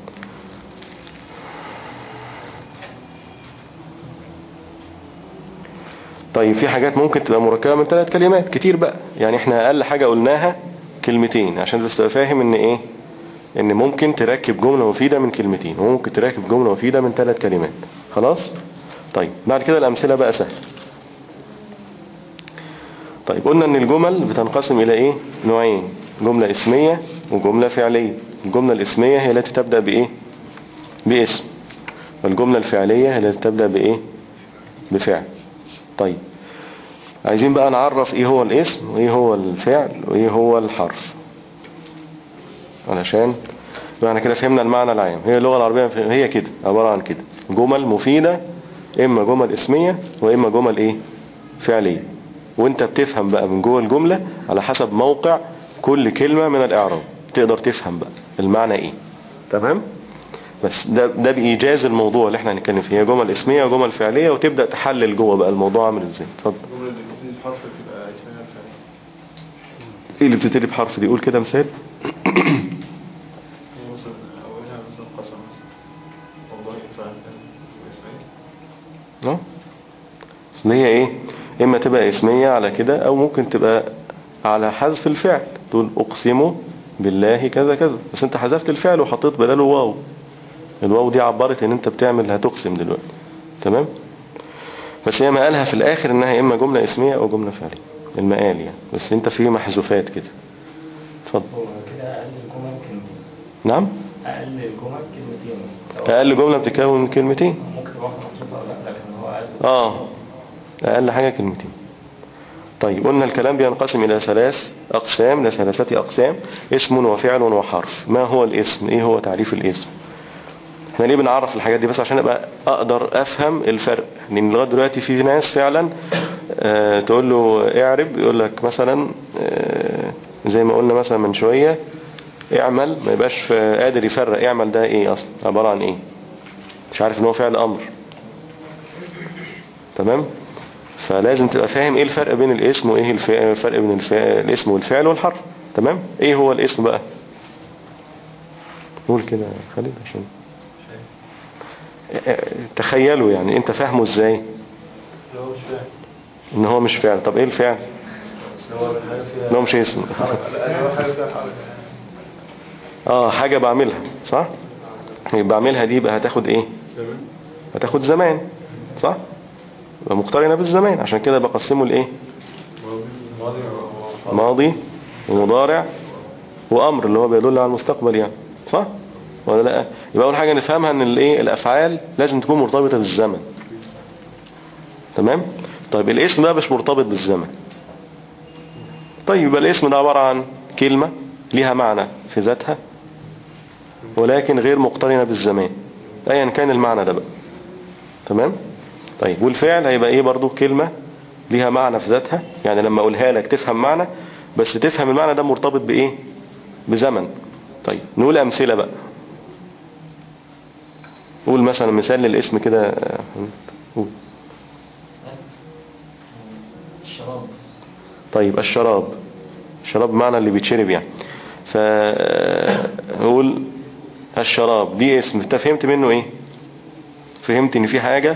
طيب في حاجات ممكن تبقى مركبة من ثلاث كلمات كتير بقى يعني احنا اقل حاجة قلناها كلمتين عشان بس تبقى فاهم ان ايه ان ممكن تركب جملة مفيدة من كلمتين وممكن تركب جملة مفيدة من ثلاث كلمات خلاص طيب بعد كده الامثلة بقى سهلة طيب قلنا ان الجمل بتنقسم الى ايه نوعين جملة اسمية وجملة فعلية الجملة الاسمية هي التي تبدأ بايه باسم والجملة الفعلية هي التي تبدأ بايه بفعل طيب عايزين بقى نعرف ايه هو الاسم وايه هو الفعل وايه هو الحرف علشان يبقى احنا كده فهمنا المعنى العام هي اللغة العربية هي كده عبارة عن كده جمل مفيدة اما جمل اسمية واما جمل ايه فعلية وانت بتفهم بقى من جوه الجملة على حسب موقع كل كلمة من الاعراب تقدر تفهم بقى المعنى ايه تمام بس ده ده بإيجاز الموضوع اللي احنا هنتكلم فيه هي جمل اسمية وجمل فعلية وتبدأ تحلل جوه بقى الموضوع عامل ازاي اتفضل الجملة اللي بتبتدي بحرف تبقى اسمها الفعل ايه اللي بتبتدي بحرف دي قول كده مثال هي مثلا أولها مثلا قسم مثلا والله فعل اسمها اه اصل هي ايه اما تبقى اسمية على كده او ممكن تبقى على حذف الفعل تقول اقسم بالله كذا كذا بس انت حذفت الفعل وحطيت بداله واو الواو دي عبرت ان انت بتعمل هتقسم دلوقتي تمام بس هي مقالها في الاخر انها اما جملة اسمية او جملة فعلية المقال يعني بس انت فيه محذوفات كده اتفضل هو كده أقل الجمل كلمتين نعم أقل الجمل كلمتين سواء اقل جملة بتتكون من كلمتين ممكن تبقى محذوفة ولا لا لكن هو أقل اه اقل حاجة كلمتين طيب قلنا الكلام بينقسم الى ثلاث اقسام لثلاثة اقسام اسم وفعل وحرف ما هو الاسم ايه هو تعريف الاسم احنا ليه بنعرف الحاجات دي بس عشان ابقى اقدر افهم الفرق لان لغايه دلوقتي في ناس فعلا آه تقول له اعرب يقول لك مثلا آه زي ما قلنا مثلا من شوية اعمل ما يبقاش ف- قادر يفرق اعمل ده ايه اصلا عبارة عن ايه مش عارف ان هو فعل امر تمام فلازم تبقى فاهم ايه الفرق بين الاسم وايه الف- الفرق بين الف- الاسم والفعل والحرف تمام ايه هو الاسم بقى قول كده يا خالد عشان تخيلوا يعني انت فاهمه ازاي اللي هو مش فاهم ان هو مش فعل طب ايه الفعل بس هو الحاجة فيها ان هو مش اسم لا هو حاجة فيها حركة اه حاجة بعملها صح يبقى بعملها دي يبقى هتاخد ايه زمان هتاخد زمان صح يبقى مقترنة بالزمان عشان كده بقسمه لايه ماضي ماضي ماضي ومضارع وامر اللي هو بيدل على المستقبل يعني صح ولا لا يبقى اول حاجة نفهمها ان الايه الافعال لازم تكون مرتبطة بالزمن تمام طيب الاسم ده مش مرتبط بالزمن طيب يبقى الاسم ده عبارة عن كلمة ليها معنى في ذاتها ولكن غير مقترنة بالزمان ايا كان المعنى ده بقى تمام طيب والفعل هيبقى ايه برضو كلمة ليها معنى في ذاتها يعني لما اقولها لك تفهم معنى بس تفهم المعنى ده مرتبط بايه بزمن طيب نقول امثلة بقى قول مثلا مثال للاسم كده آه، قول. الشراب طيب الشراب الشراب معنى اللي بيتشرب يعني ف اقول الشراب دي اسم انت فهمت منه ايه فهمت ان في حاجة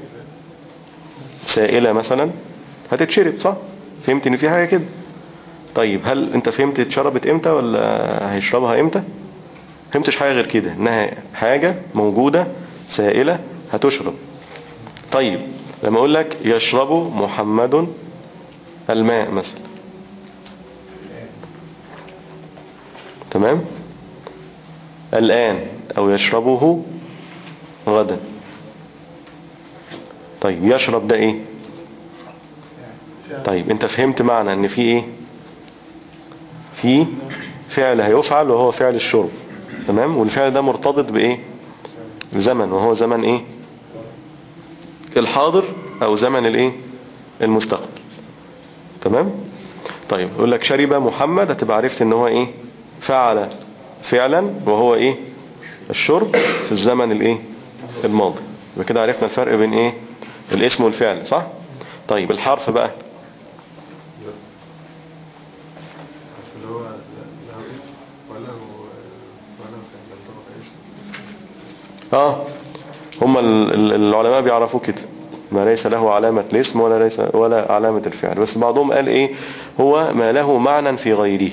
سائلة مثلا هتتشرب صح فهمت ان في حاجة كده طيب هل انت فهمت اتشربت امتى ولا هيشربها امتى فهمتش حاجة غير كده انها حاجة موجودة سائلة هتشرب طيب لما اقول لك يشرب محمد الماء مثلا تمام الآن أو يشربه غدا طيب يشرب ده ايه طيب انت فهمت معنى ان في ايه في فعل هيفعل وهو فعل الشرب تمام والفعل ده مرتبط بايه بزمن وهو زمن ايه الحاضر او زمن الايه المستقبل تمام طيب يقول لك شرب محمد هتبقى عرفت ان هو ايه فعل فعلا وهو ايه الشرب في الزمن الايه الماضي يبقى كده عرفنا الفرق بين ايه الاسم والفعل صح طيب الحرف بقى بس اللي هو لا- له اسم وله وله فعل ينطبق ايش اه هم ال- ال- العلماء بيعرفوا كده ما ليس له علامة الاسم ولا ليس ولا علامة الفعل بس بعضهم قال ايه هو ما له معنى في غيره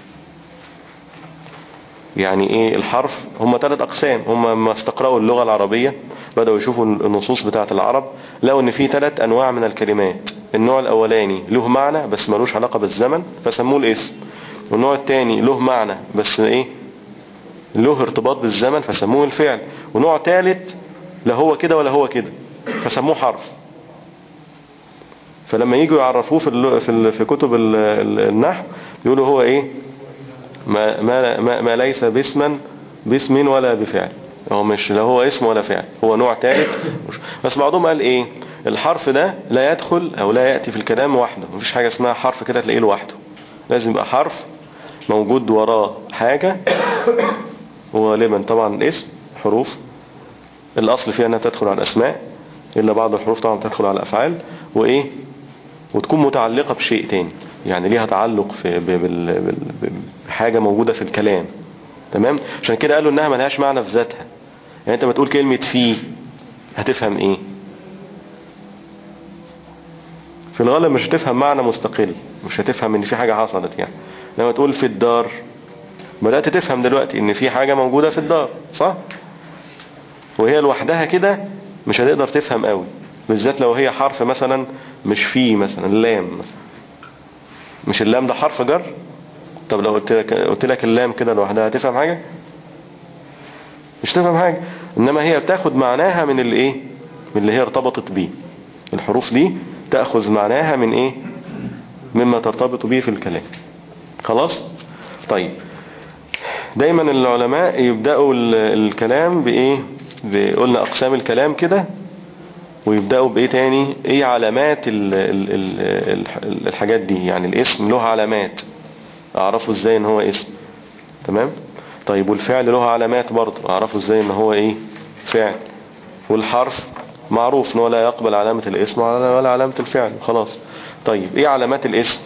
يعني ايه الحرف هم ثلاث اقسام هم لما استقرأوا اللغة العربية بدأوا يشوفوا النصوص بتاعة العرب لقوا ان في ثلاث انواع من الكلمات النوع الاولاني له معنى بس ملوش علاقة بالزمن فسموه الاسم والنوع الثاني له معنى بس ايه له ارتباط بالزمن فسموه الفعل ونوع ثالث لا هو كده ولا هو كده فسموه حرف فلما يجوا يعرفوه في ال- في ال- في كتب ال- ال- النحو يقولوا هو ايه ما ما ما, ما ليس باسما باسم ولا بفعل هو مش لا هو اسم ولا فعل هو نوع ثالث بس بعضهم قال ايه الحرف ده لا يدخل او لا يأتي في الكلام وحده مفيش حاجة اسمها حرف كده تلاقيه لوحده لازم يبقى حرف موجود وراه حاجة وغالبا طبعا الاسم حروف الأصل فيها أنها تدخل على الأسماء إلا بعض الحروف طبعا تدخل على الأفعال وإيه وتكون متعلقة بشيء تاني يعني ليها تعلق في ب- بال- بال- بحاجة موجودة في الكلام تمام عشان كده قالوا إنها ملهاش معنى في ذاتها يعني أنت ما تقول كلمة في هتفهم إيه في الغالب مش هتفهم معنى مستقل مش هتفهم إن في حاجة حصلت يعني لما تقول في الدار بدأت تفهم دلوقتي ان في حاجة موجودة في الدار صح وهي لوحدها كده مش هتقدر تفهم قوي بالذات لو هي حرف مثلا مش فيه مثلا اللام مثلا مش اللام ده حرف جر طب لو قلت لك, قلت لك اللام كده لوحدها هتفهم حاجة مش تفهم حاجة انما هي بتاخد معناها من الايه من اللي هي ارتبطت بيه الحروف دي تأخذ معناها من ايه مما ترتبط به في الكلام خلاص طيب دايما العلماء يبدأوا ال- الكلام بإيه ب- قلنا أقسام الكلام كده ويبدأوا بإيه تاني إيه علامات ال ال ال ال الحاجات دي يعني الاسم له علامات أعرفه إزاي إن هو اسم تمام طيب والفعل له علامات برضه أعرفه إزاي إن هو إيه فعل والحرف معروف إن هو لا يقبل علامة الاسم ولا ولا علامة الفعل خلاص طيب إيه علامات الاسم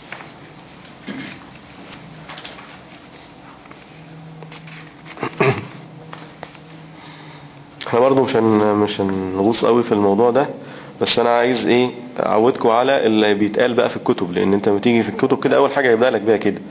احنا برضو مش هن مش هنغوص قوي في الموضوع ده بس انا عايز ايه اعودكم على اللي بيتقال بقى في الكتب لان انت لما تيجي في الكتب كده اول حاجة يبدأ لك بيها كده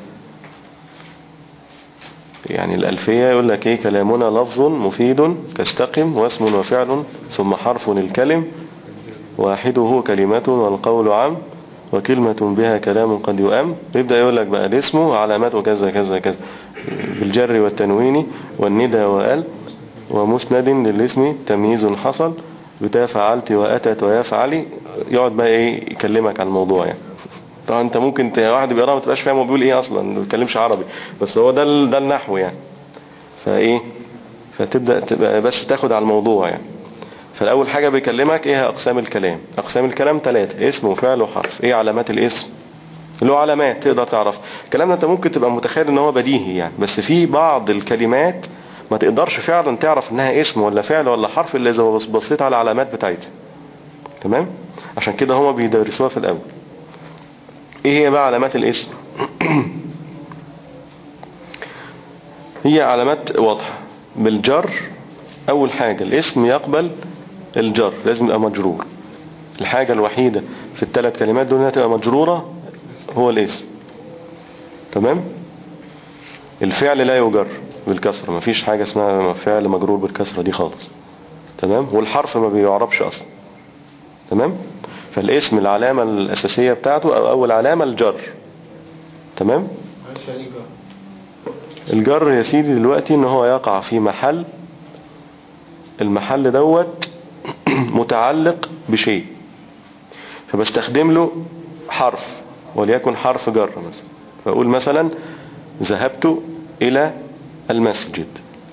يعني الألفية يقول لك ايه كلامنا لفظ مفيد كاستقم واسم وفعل ثم حرف الكلم واحده كلمة والقول عام وكلمة بها كلام قد يؤم يبدأ يقول لك بقى الاسم وعلامات وكذا كذا كذا بالجر والتنوين والندى وال ومسند للاسم تمييز حصل بتا فعلت وأتت ويفعلي يقعد بقى ايه يكلمك عن الموضوع يعني طبعا انت ممكن ت- واحد بيقرا ما تبقاش فاهم هو بيقول ايه اصلا ما بيتكلمش عربي بس هو ده ال- ده النحو يعني فايه فتبدأ تبقى بس تاخد على الموضوع يعني فالأول حاجة بيكلمك ايه هي أقسام الكلام أقسام الكلام ثلاثة اسم وفعل وحرف ايه علامات الاسم له علامات تقدر تعرف الكلام ده انت ممكن تبقى متخيل ان هو بديهي يعني بس في بعض الكلمات ما تقدرش فعلا تعرف انها اسم ولا فعل ولا حرف الا اذا بص- بصيت على العلامات بتاعتها تمام عشان كده هما بيدرسوها في الاول ايه هي بقى علامات الاسم هي علامات واضحة بالجر أول حاجة الاسم يقبل الجر لازم يبقى مجرور الحاجة الوحيدة في الثلاث كلمات دول انها تبقى مجرورة هو الاسم تمام الفعل لا يجر بالكسرة مفيش حاجة اسمها فعل مجرور بالكسرة دي خالص تمام والحرف ما بيعربش أصلا تمام فالاسم العلامة الأساسية بتاعته أو أول علامة الجر تمام معلش يعني جار الجر يا سيدي دلوقتي ان هو يقع في محل المحل دوت متعلق بشيء فبستخدم له حرف وليكن حرف جر مثلا فأقول مثلا ذهبت إلى المسجد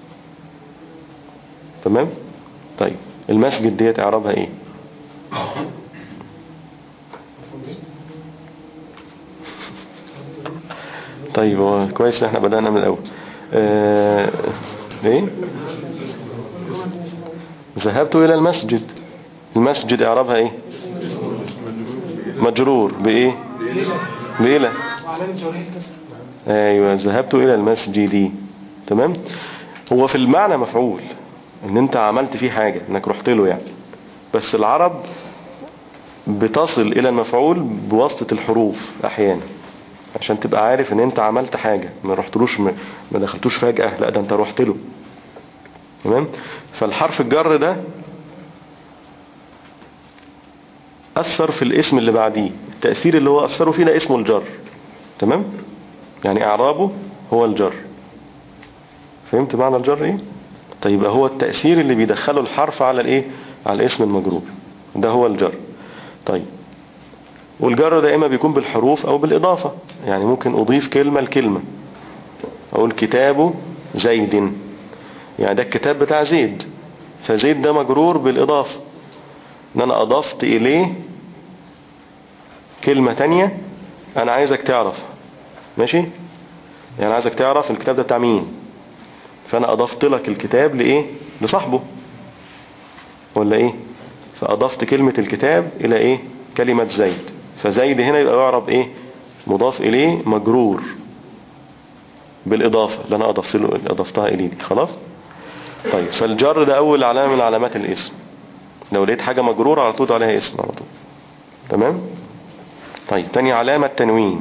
تمام طيب المسجد ديت اعرابها ايه طيب هو كويس ان احنا بدأنا من الاول آه... ايه ذهبت الى المسجد المسجد اعرابها ايه مجرور بايه بإلى وعلامة جوهرية كسر ايوه ذهبت الى المسجد تمام هو في المعنى مفعول ان انت عملت فيه حاجة انك رحت له يعني بس العرب بتصل الى المفعول بواسطة الحروف احيانا عشان تبقى عارف ان انت عملت حاجة ما رحتلوش ما ما دخلتوش فجأة لا ده انت رحت له تمام فالحرف الجر ده أثر في الاسم اللي بعديه التأثير اللي هو أثره فيه ده اسمه الجر تمام يعني إعرابه هو الجر فهمت معنى الجر ايه طيب هو التأثير اللي بيدخله الحرف على الايه على الاسم المجرور ده هو الجر طيب والجر ده اما بيكون بالحروف او بالاضافة يعني ممكن اضيف كلمة لكلمة اقول كتاب زيد يعني ده الكتاب بتاع زيد فزيد ده مجرور بالاضافة ان انا اضفت اليه كلمة تانية انا عايزك تعرف ماشي يعني عايزك تعرف الكتاب ده بتاع مين فانا اضفت لك الكتاب لايه لصاحبه ولا ايه فاضفت كلمة الكتاب الى ايه كلمة زيد فزيد هنا يبقى يعرب ايه مضاف اليه مجرور بالاضافة اللي انا اضفت له اضفتها اليه دي خلاص طيب فالجر ده اول علامة من علامات الاسم لو لقيت حاجة مجرورة على طول عليها اسم على طول تمام طيب تاني علامة التنوين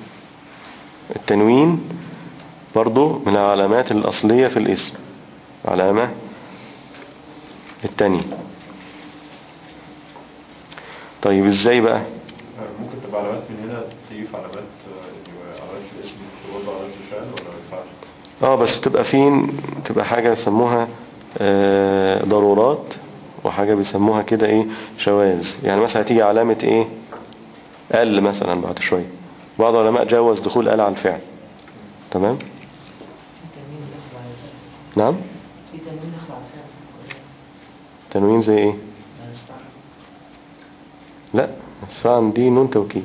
التنوين برضو من العلامات الأصلية في الاسم علامة التانية طيب ازاي بقى ممكن تبقى علامات من هنا تضيف علامات آه، يبقى علامات في الاسم برضه علامات الفعل ولا ما ينفعش؟ اه بس تبقى فين تبقى حاجة يسموها آه، ضرورات وحاجة بيسموها كده ايه شواذ يعني مثلا هتيجي علامة ايه ال مثلا بعد شوية بعض العلماء جوز دخول ال على الفعل تمام تنوين دخل على الفعل نعم في تنوين دخل على الفعل تنوين زي ايه لا يستعمل لا اسفعن دي نون توكيد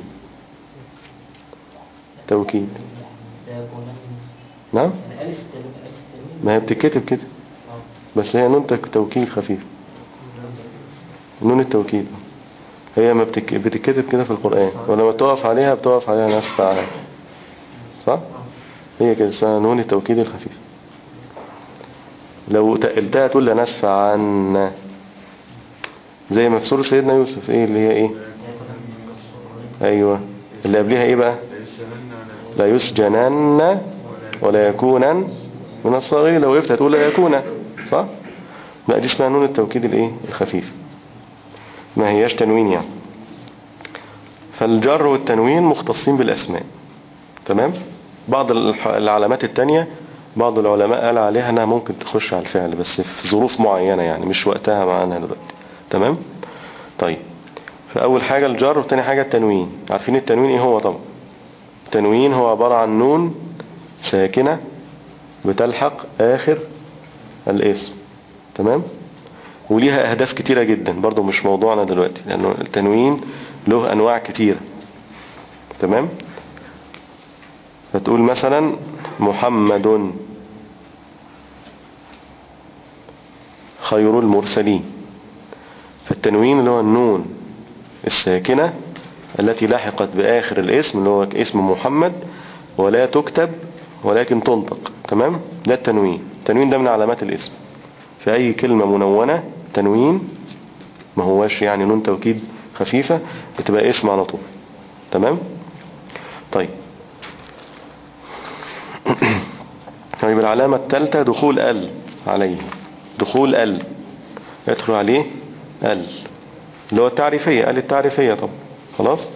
توكيد ده يكون نعم يعني ألف التنوين ألف التنوين ما هي بتتكتب كده آه. بس هي نون تك- توكيد خفيف نون التوكيد هي ما بتك... بتتكتب كده في القرآن ولما تقف عليها بتقف عليها ناس فعلا صح؟ هي كده اسمها نون التوكيد الخفيف لو تقلتها تقول لا نسفع عن زي ما في سورة سيدنا يوسف ايه اللي هي ايه ايوه اللي قبلها ايه بقى لا يسجنن ولا يكونا من الصغير لو وقفت هتقول لا يكون صح لا دي اسمها نون التوكيد الايه الخفيف ما هياش تنوين يعني فالجر والتنوين مختصين بالاسماء تمام بعض الح- العلامات التانية بعض العلماء قال عليها انها ممكن تخش على الفعل بس في ظروف معينة يعني مش وقتها معانا دلوقتي تمام طيب فاول حاجة الجر وتاني حاجة التنوين عارفين التنوين ايه هو طبعا التنوين هو عبارة عن نون ساكنة بتلحق آخر الاسم تمام وليها أهداف كتيرة جدا برضو مش موضوعنا دلوقتي لأنه التنوين له أنواع كتيرة تمام فتقول مثلا محمد خير المرسلين فالتنوين اللي هو النون الساكنة التي لحقت بآخر الاسم اللي هو اسم محمد ولا تكتب ولكن تنطق تمام ده التنوين التنوين ده من علامات الاسم في اي كلمة منونة تنوين ما هواش يعني نون توكيد خفيفة بتبقى اسم على طول تمام طيب طيب العلامة الثالثة دخول ال عليه دخول ال يدخل عليه ال اللي هو التعريفية ال التعريفية طب خلاص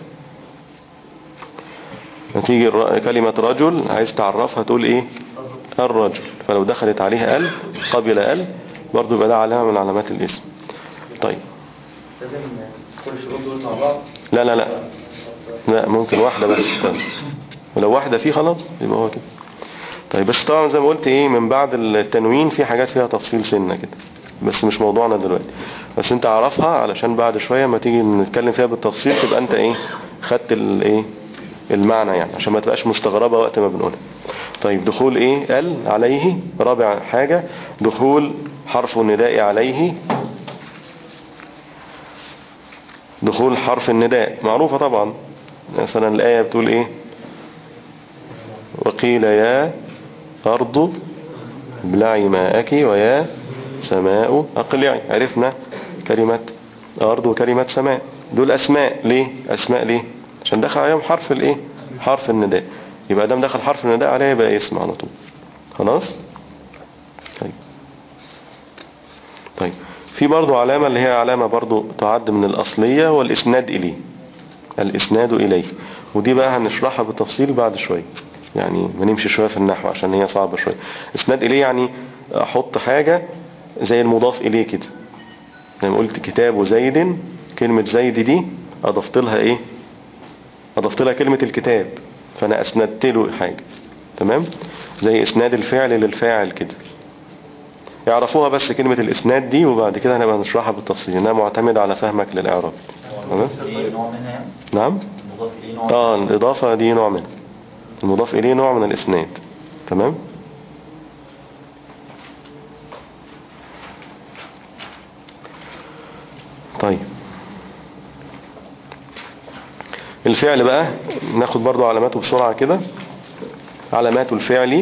نتيجي الر- كلمة رجل عايز تعرفها تقول ايه الرجل فلو دخلت عليها ال قبل ال برضو يبقى ده علامة من علامات الاسم طيب لازم كل الشروط دول مع بعض لا لا لا لا ممكن واحدة بس طيب. ولو واحدة فيه خلاص يبقى هو كده طيب بس طبعا زي ما قلت ايه من بعد التنوين في حاجات فيها تفصيل سنة كده بس مش موضوعنا دلوقتي بس انت عرفها علشان بعد شوية ما تيجي نتكلم فيها بالتفصيل تبقى انت ايه خدت الايه المعنى يعني عشان ما تبقاش مستغربة وقت ما بنقولها طيب دخول ايه ال عليه رابع حاجة دخول حرف النداء عليه دخول حرف النداء معروفة طبعا مثلا الآية بتقول ايه وقيل يا أرض ابلعي ماءك ويا سماء أقلعي عرفنا كلمة أرض وكلمة سماء دول أسماء ليه أسماء ليه عشان دخل عليهم حرف الايه حرف النداء يبقى دام دخل حرف النداء عليه يبقى اسم على طول خلاص طيب طيب في برضو علامة اللي هي علامة برضو تعد من الأصلية والإسناد إليه الإسناد إليه ودي بقى هنشرحها بالتفصيل بعد شوية يعني ما نمشي شوية في النحو عشان هي صعبة شوية إسناد إليه يعني أحط حاجة زي المضاف إليه كده زي ما قلت كتاب زيد كلمة زيد دي أضفت لها إيه أضفت لها كلمة الكتاب فأنا أسندت له حاجة تمام زي إسناد الفعل للفاعل كده يعرفوها بس كلمة الإسناد دي وبعد كده هنبقى نشرحها بالتفصيل إنها معتمدة على فهمك للإعراب تمام ايه نوع منها يعني نعم مضاف اليه نوع اه الإضافة دي نوع منها المضاف إليه نوع من الإسناد تمام طيب الفعل بقى ناخد برضو علاماته بسرعة كده علامات الفعل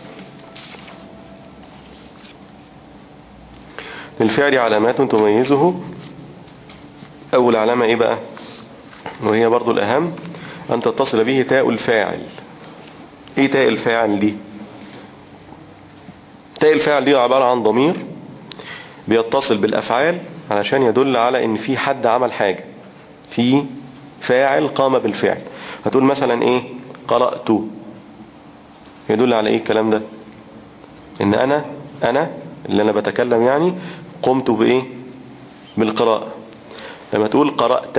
للفعل علامات تميزه أول علامة إيه بقى وهي برضو الأهم أن تتصل به تاء الفاعل إيه تاء الفاعل دي تاء الفاعل دي عبارة عن ضمير بيتصل بالأفعال علشان يدل على إن في حد عمل حاجة في فاعل قام بالفعل هتقول مثلا إيه قرأت يدل على إيه الكلام ده إن أنا أنا اللي أنا بتكلم يعني قمت بإيه بالقراءة لما تقول قرأت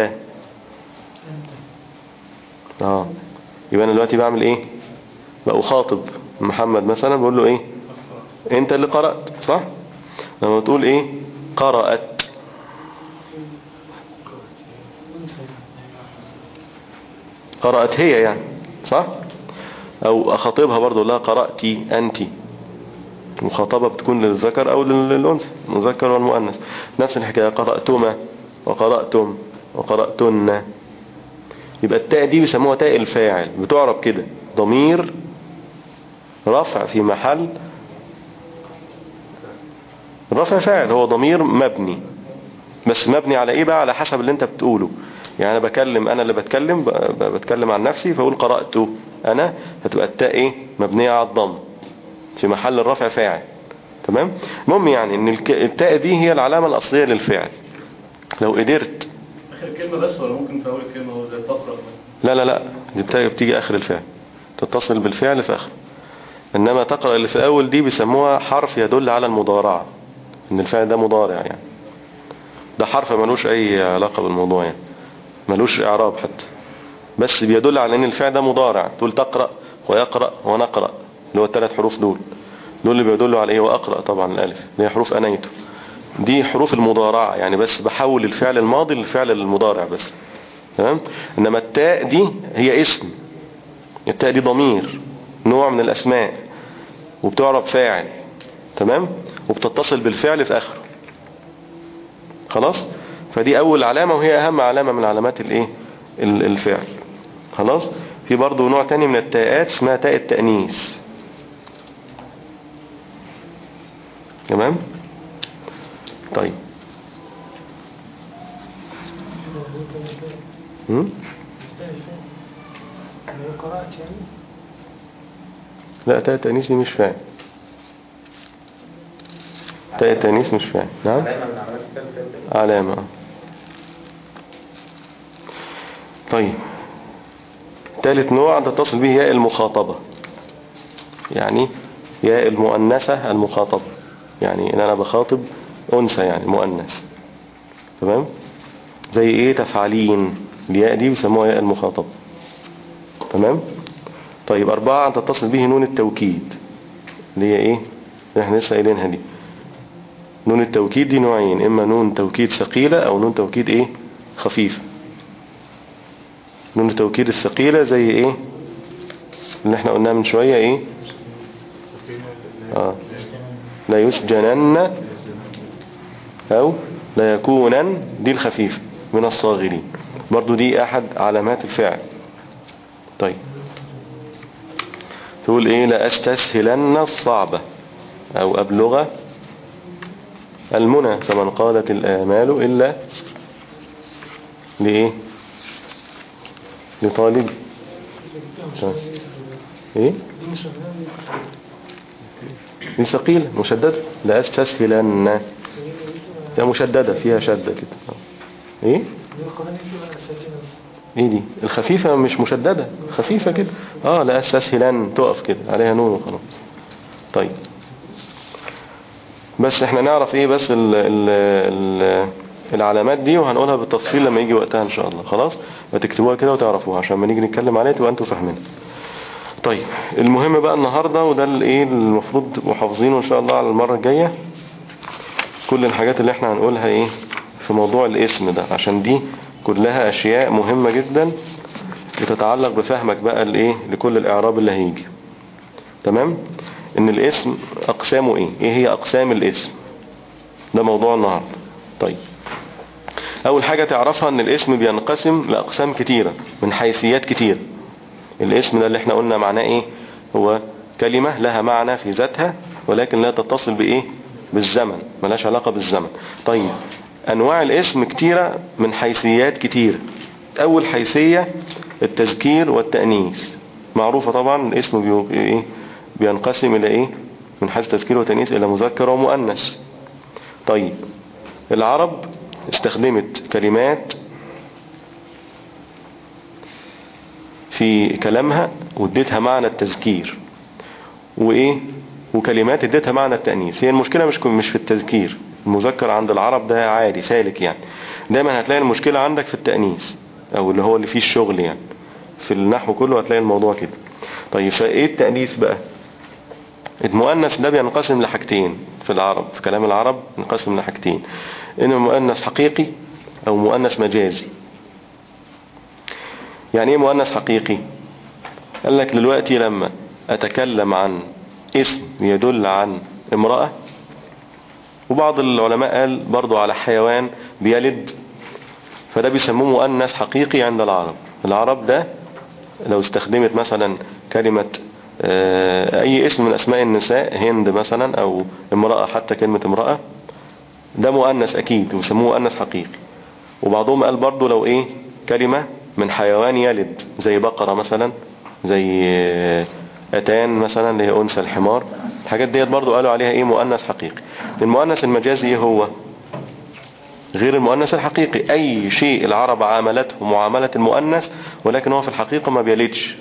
اه يبقى انا دلوقتي بعمل ايه بقى اخاطب محمد مثلا بقول له ايه انت اللي قرأت صح لما تقول ايه قرأت قرأت هي يعني صح او اخاطبها برضو لا قرأتي انت مخاطبة بتكون للذكر او للانثى المذكر والمؤنث نفس الحكاية قرأتما وقرأتم وقرأتن يبقى التاء دي بيسموها تاء الفاعل بتعرب كده ضمير رفع في محل رفع فاعل هو ضمير مبني بس مبني على ايه بقى على حسب اللي انت بتقوله يعني انا بكلم انا اللي بتكلم ب- ب- بتكلم عن نفسي فاقول قرأت انا هتبقى التاء ايه مبنية على الضم في محل الرفع فاعل تمام المهم يعني ان الك- التاء دي هي العلامة الاصلية للفعل لو قدرت اخر كلمه بس ولا ممكن في اول كلمه هو زي تقرا لا لا لا دي بتا- بتيجي اخر الفعل تتصل بالفعل في اخر انما تقرأ اللي في اول دي بيسموها حرف يدل على المضارعة ان الفعل ده مضارع يعني ده حرف ملوش اي علاقة بالموضوع يعني ملوش اعراب حتى بس بيدل على ان الفعل ده مضارع تقول تقرأ ويقرأ ونقرأ اللي هو الثلاث حروف دول دول اللي بيدلوا على ايه واقرأ طبعا الالف اللي هي حروف انيته دي حروف المضارعة يعني بس بحول الفعل الماضي للفعل المضارع بس تمام انما التاء دي هي اسم التاء دي ضمير نوع من الاسماء وبتعرب فاعل تمام وبتتصل بالفعل في اخره خلاص فدي اول علامة وهي اهم علامة من علامات الايه ال- الفعل خلاص في برضو نوع تاني من التاءات اسمها تاء التأنيث تمام طيب هم؟ لا تاء التأنيث دي مش فاعل تاء التأنيث مش فاعل نعم علامة من علامات الثالثة علامة طيب ثالث نوع تتصل به ياء المخاطبة يعني ياء المؤنثة المخاطبة يعني ان انا بخاطب انثى يعني مؤنث تمام زي ايه تفعلين الياء دي بيسموها ياء المخاطبة تمام طيب اربعة تتصل به نون التوكيد اللي هي ايه اللي احنا لسه قايلينها دي نون التوكيد دي نوعين اما نون توكيد ثقيلة او نون توكيد ايه خفيفة نون التوكيد الثقيلة زي ايه اللي احنا قلناه من شوية ايه آه. لا يسجنن او لا يكونن دي الخفيفة من الصاغرين برضو دي احد علامات الفعل طيب تقول ايه لا استسهلن الصعبة او ابلغ المنى فمن قالت الآمال إلا لإيه لطالب طيب. إيه دي ثقيلة مشددة لا أستسهلن هي مشددة فيها شدة كده إيه ايه دي الخفيفة مش مشددة خفيفة كده اه لا استسهلن تقف كده عليها نون وخلاص طيب بس احنا نعرف ايه بس ال ال ال العلامات دي وهنقولها بالتفصيل لما يجي وقتها ان شاء الله خلاص وتكتبوها كده وتعرفوها عشان ما نيجي نتكلم عليها تبقى انتوا فاهمين طيب المهم بقى النهاردة وده الايه المفروض تبقوا حافظينه ان شاء الله على المرة الجاية كل الحاجات اللي احنا هنقولها ايه في موضوع الاسم ده عشان دي كلها اشياء مهمة جدا بتتعلق بفهمك بقى الايه لكل الاعراب اللي هيجي تمام ان الاسم اقسامه ايه ايه هي اقسام الاسم ده موضوع النهاردة طيب اول حاجة تعرفها ان الاسم بينقسم لاقسام كتيرة من حيثيات كتيرة الاسم ده اللي احنا قلنا معناه ايه هو كلمة لها معنى في ذاتها ولكن لا تتصل بايه بالزمن ملاش علاقة بالزمن طيب انواع الاسم كتيرة من حيثيات كتيرة اول حيثية التذكير والتأنيث معروفة طبعا الاسم بيو... ايه بينقسم الى ايه من حيث تذكير وتأنيث الى مذكر ومؤنث طيب العرب استخدمت كلمات في كلامها واديتها معنى التذكير وايه وكلمات اديتها معنى التأنيث هي المشكلة مش مش في التذكير المذكر عند العرب ده عادي سالك يعني دايما هتلاقي المشكلة عندك في التأنيث او اللي هو اللي فيه الشغل يعني في النحو كله هتلاقي الموضوع كده طيب فايه التأنيث بقى المؤنث ده بينقسم لحاجتين في العرب في كلام العرب ينقسم لحاجتين إنه مؤنث حقيقي أو مؤنث مجازي يعني ايه مؤنث حقيقي قال لك دلوقتي لما أتكلم عن اسم يدل عن امرأة وبعض العلماء قال برضو على حيوان بيلد فده بيسموه مؤنث حقيقي عند العرب العرب ده لو استخدمت مثلا كلمة اي اسم من اسماء النساء هند مثلا او امرأة حتى كلمة امرأة ده مؤنث اكيد ويسموه مؤنث حقيقي وبعضهم قال برضو لو ايه كلمة من حيوان يلد زي بقرة مثلا زي اتان مثلا اللي هي انثى الحمار الحاجات ديت برضو قالوا عليها ايه مؤنث حقيقي المؤنث المجازي ايه هو غير المؤنث الحقيقي اي شيء العرب عاملته معاملة المؤنث ولكن هو في الحقيقة ما بيلدش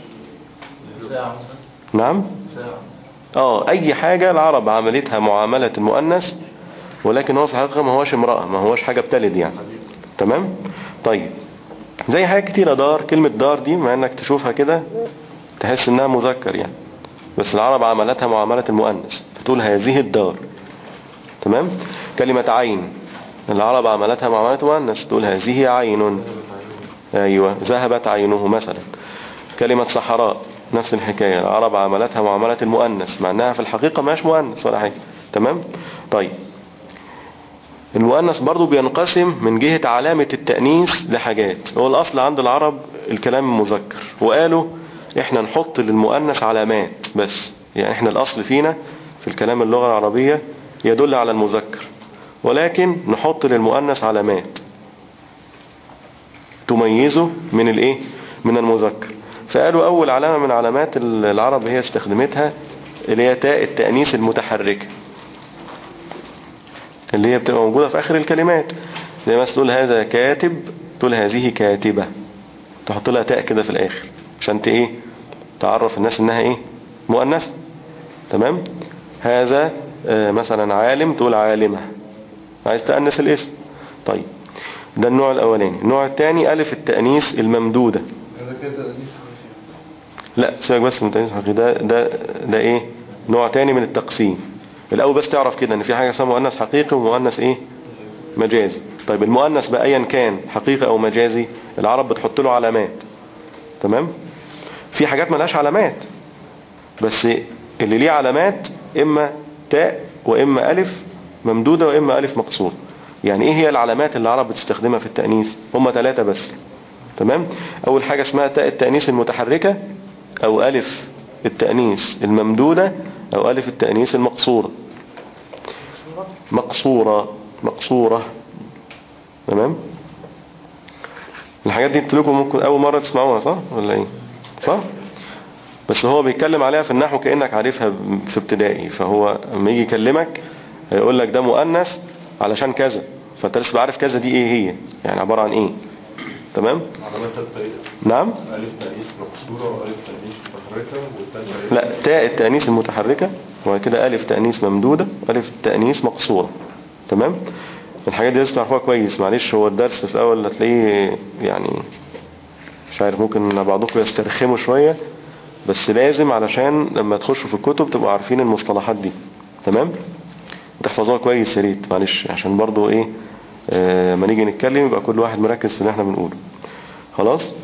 نعم اه اي حاجة العرب عملتها معاملة المؤنث ولكن هو في الحقيقة ما هوش امرأة ما هوش حاجة بتلد يعني تمام طيب زي حاجة كتيرة دار كلمة دار دي مع انك تشوفها كده تحس انها مذكر يعني بس العرب عملتها معاملة المؤنث فتقول هذه الدار تمام كلمة عين العرب عملتها معاملة المؤنث تقول هذه عين ايوه ذهبت عينه مثلا كلمة صحراء نفس الحكاية العرب عملتها معاملة المؤنث مع انها في الحقيقة ماش مؤنث ولا حاجة تمام طيب المؤنث برضو بينقسم من جهة علامة التأنيث لحاجات هو الأصل عند العرب الكلام مذكر وقالوا احنا نحط للمؤنث علامات بس يعني احنا الأصل فينا في الكلام اللغة العربية يدل على المذكر ولكن نحط للمؤنث علامات تميزه من الايه من المذكر فقالوا اول علامة من علامات العرب هي استخدمتها اللي هي تاء التأنيث المتحركة اللي هي بتبقى موجودة في اخر الكلمات زي ما تقول هذا كاتب تقول هذه كاتبة تحط لها تاء كده في الاخر عشان ت ايه تعرف الناس انها ايه مؤنث تمام هذا آه، مثلا عالم تقول عالمة عايز تأنث الاسم طيب ده النوع الاولاني النوع الثاني الف التأنيث الممدودة هذا كده أنيس لا سيبك بس من التأنيث الحقيقي ده ده ده ايه نوع تاني من التقسيم الاول بس تعرف كده ان في حاجه اسمها مؤنث حقيقي ومؤنث ايه مجازي طيب المؤنث بقى ايا كان حقيقي او مجازي العرب بتحط له علامات تمام في حاجات ملهاش علامات بس اللي ليه علامات اما تاء واما الف ممدوده واما الف مقصور يعني ايه هي العلامات اللي العرب بتستخدمها في التأنيث هم ثلاثة بس تمام اول حاجة اسمها تاء التأنيث المتحركة او الف التأنيث الممدودة او الف التأنيث المقصورة مقصورة مقصورة تمام الحاجات دي قلت لكم ممكن اول مرة تسمعوها صح ولا ايه صح بس هو بيتكلم عليها في النحو كأنك عارفها في ابتدائي فهو لما يجي يكلمك هيقول لك ده مؤنث علشان كذا فانت لسه عارف كذا دي ايه هي يعني عبارة عن ايه تمام علامات الطريقة نعم ألف تأنيث مقصورة وألف تأنيث متحركة والتانية لا تاء التأنيث المتحركة وبعد كده ألف تأنيث ممدودة ألف تأنيث مقصورة تمام الحاجات دي لازم تعرفوها كويس معلش هو الدرس في الأول هتلاقيه يعني مش عارف ممكن بعضكم يسترخموا شوية بس لازم علشان لما تخشوا في الكتب تبقوا عارفين المصطلحات دي تمام تحفظوها كويس يا ريت معلش عشان برضو ايه آه ما نيجي نتكلم يبقى كل واحد مركز في اللي احنا بنقوله خلاص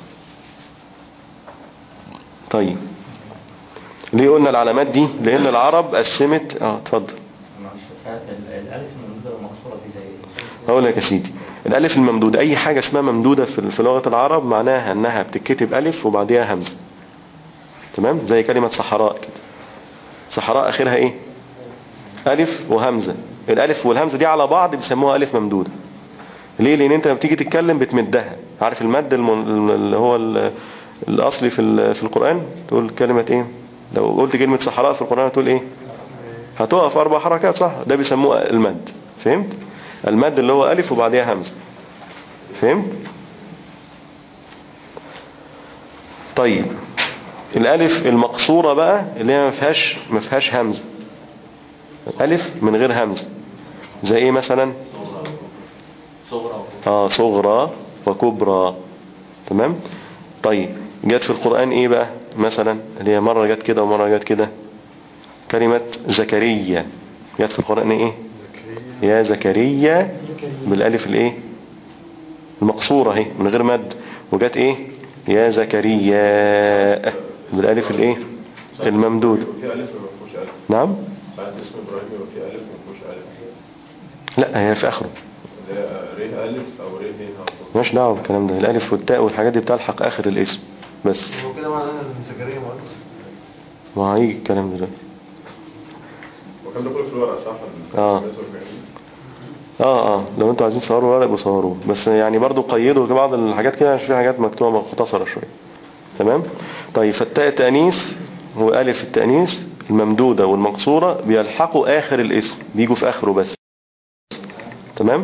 طيب ليه قلنا العلامات دي لان العرب قسمت اه اتفضل الألف الممدودة والمقصورة دي زي إيه؟ هقول لك يا سيدي الالف الممدودة اي حاجة اسمها ممدودة في في لغة العرب معناها انها بتتكتب الف وبعديها همزة تمام زي كلمة صحراء كده صحراء اخرها ايه الف وهمزة الالف والهمزة دي على بعض بيسموها الف ممدودة ليه لان انت لما بتيجي تتكلم بتمدها عارف المد الم- اللي هو ال- الاصلي في ال- في القرآن تقول كلمة ايه لو قلت كلمة صحراء في القرآن تقول ايه هتقف اربع حركات صح ده بيسموه المد فهمت المد اللي هو الف وبعديها همزة فهمت طيب الالف المقصورة بقى اللي هي ما فيهاش ما فيهاش همزة الف من غير همزة زي ايه مثلا صغرى اه صغرى وكبرى تمام طيب جت في القرآن ايه بقى مثلا اللي هي مرة جت كده ومرة جت كده كلمة زكريا جت في القرآن ايه يا زكريا بالالف الايه المقصورة اهي من غير مد وجت ايه يا زكريا بالالف الايه الممدود في ألف ما فيهوش ألف نعم ساعات اسم إبراهيم يبقى فيه ألف ما فيهوش ألف لا هي في اخره اللي هي ر ألف أو ر ه على طول. مش دعوه بالكلام ده الالف والتاء والحاجات دي بتلحق اخر الاسم بس هو كده معناها إن زكريا مؤنث ما هيجي الكلام دلوقتي وكان ده كله في الورقة صح؟ آه. 45. اه اه لو انتوا عايزين تصوروا ورق بصوروه بس يعني برضو قيدوا بعض الحاجات كده عشان في حاجات مكتوبة مختصرة شوية تمام طيب فالتاء التأنيث هو ألف التأنيث الممدودة والمقصورة بيلحقوا آخر الاسم بيجوا في آخره بس تمام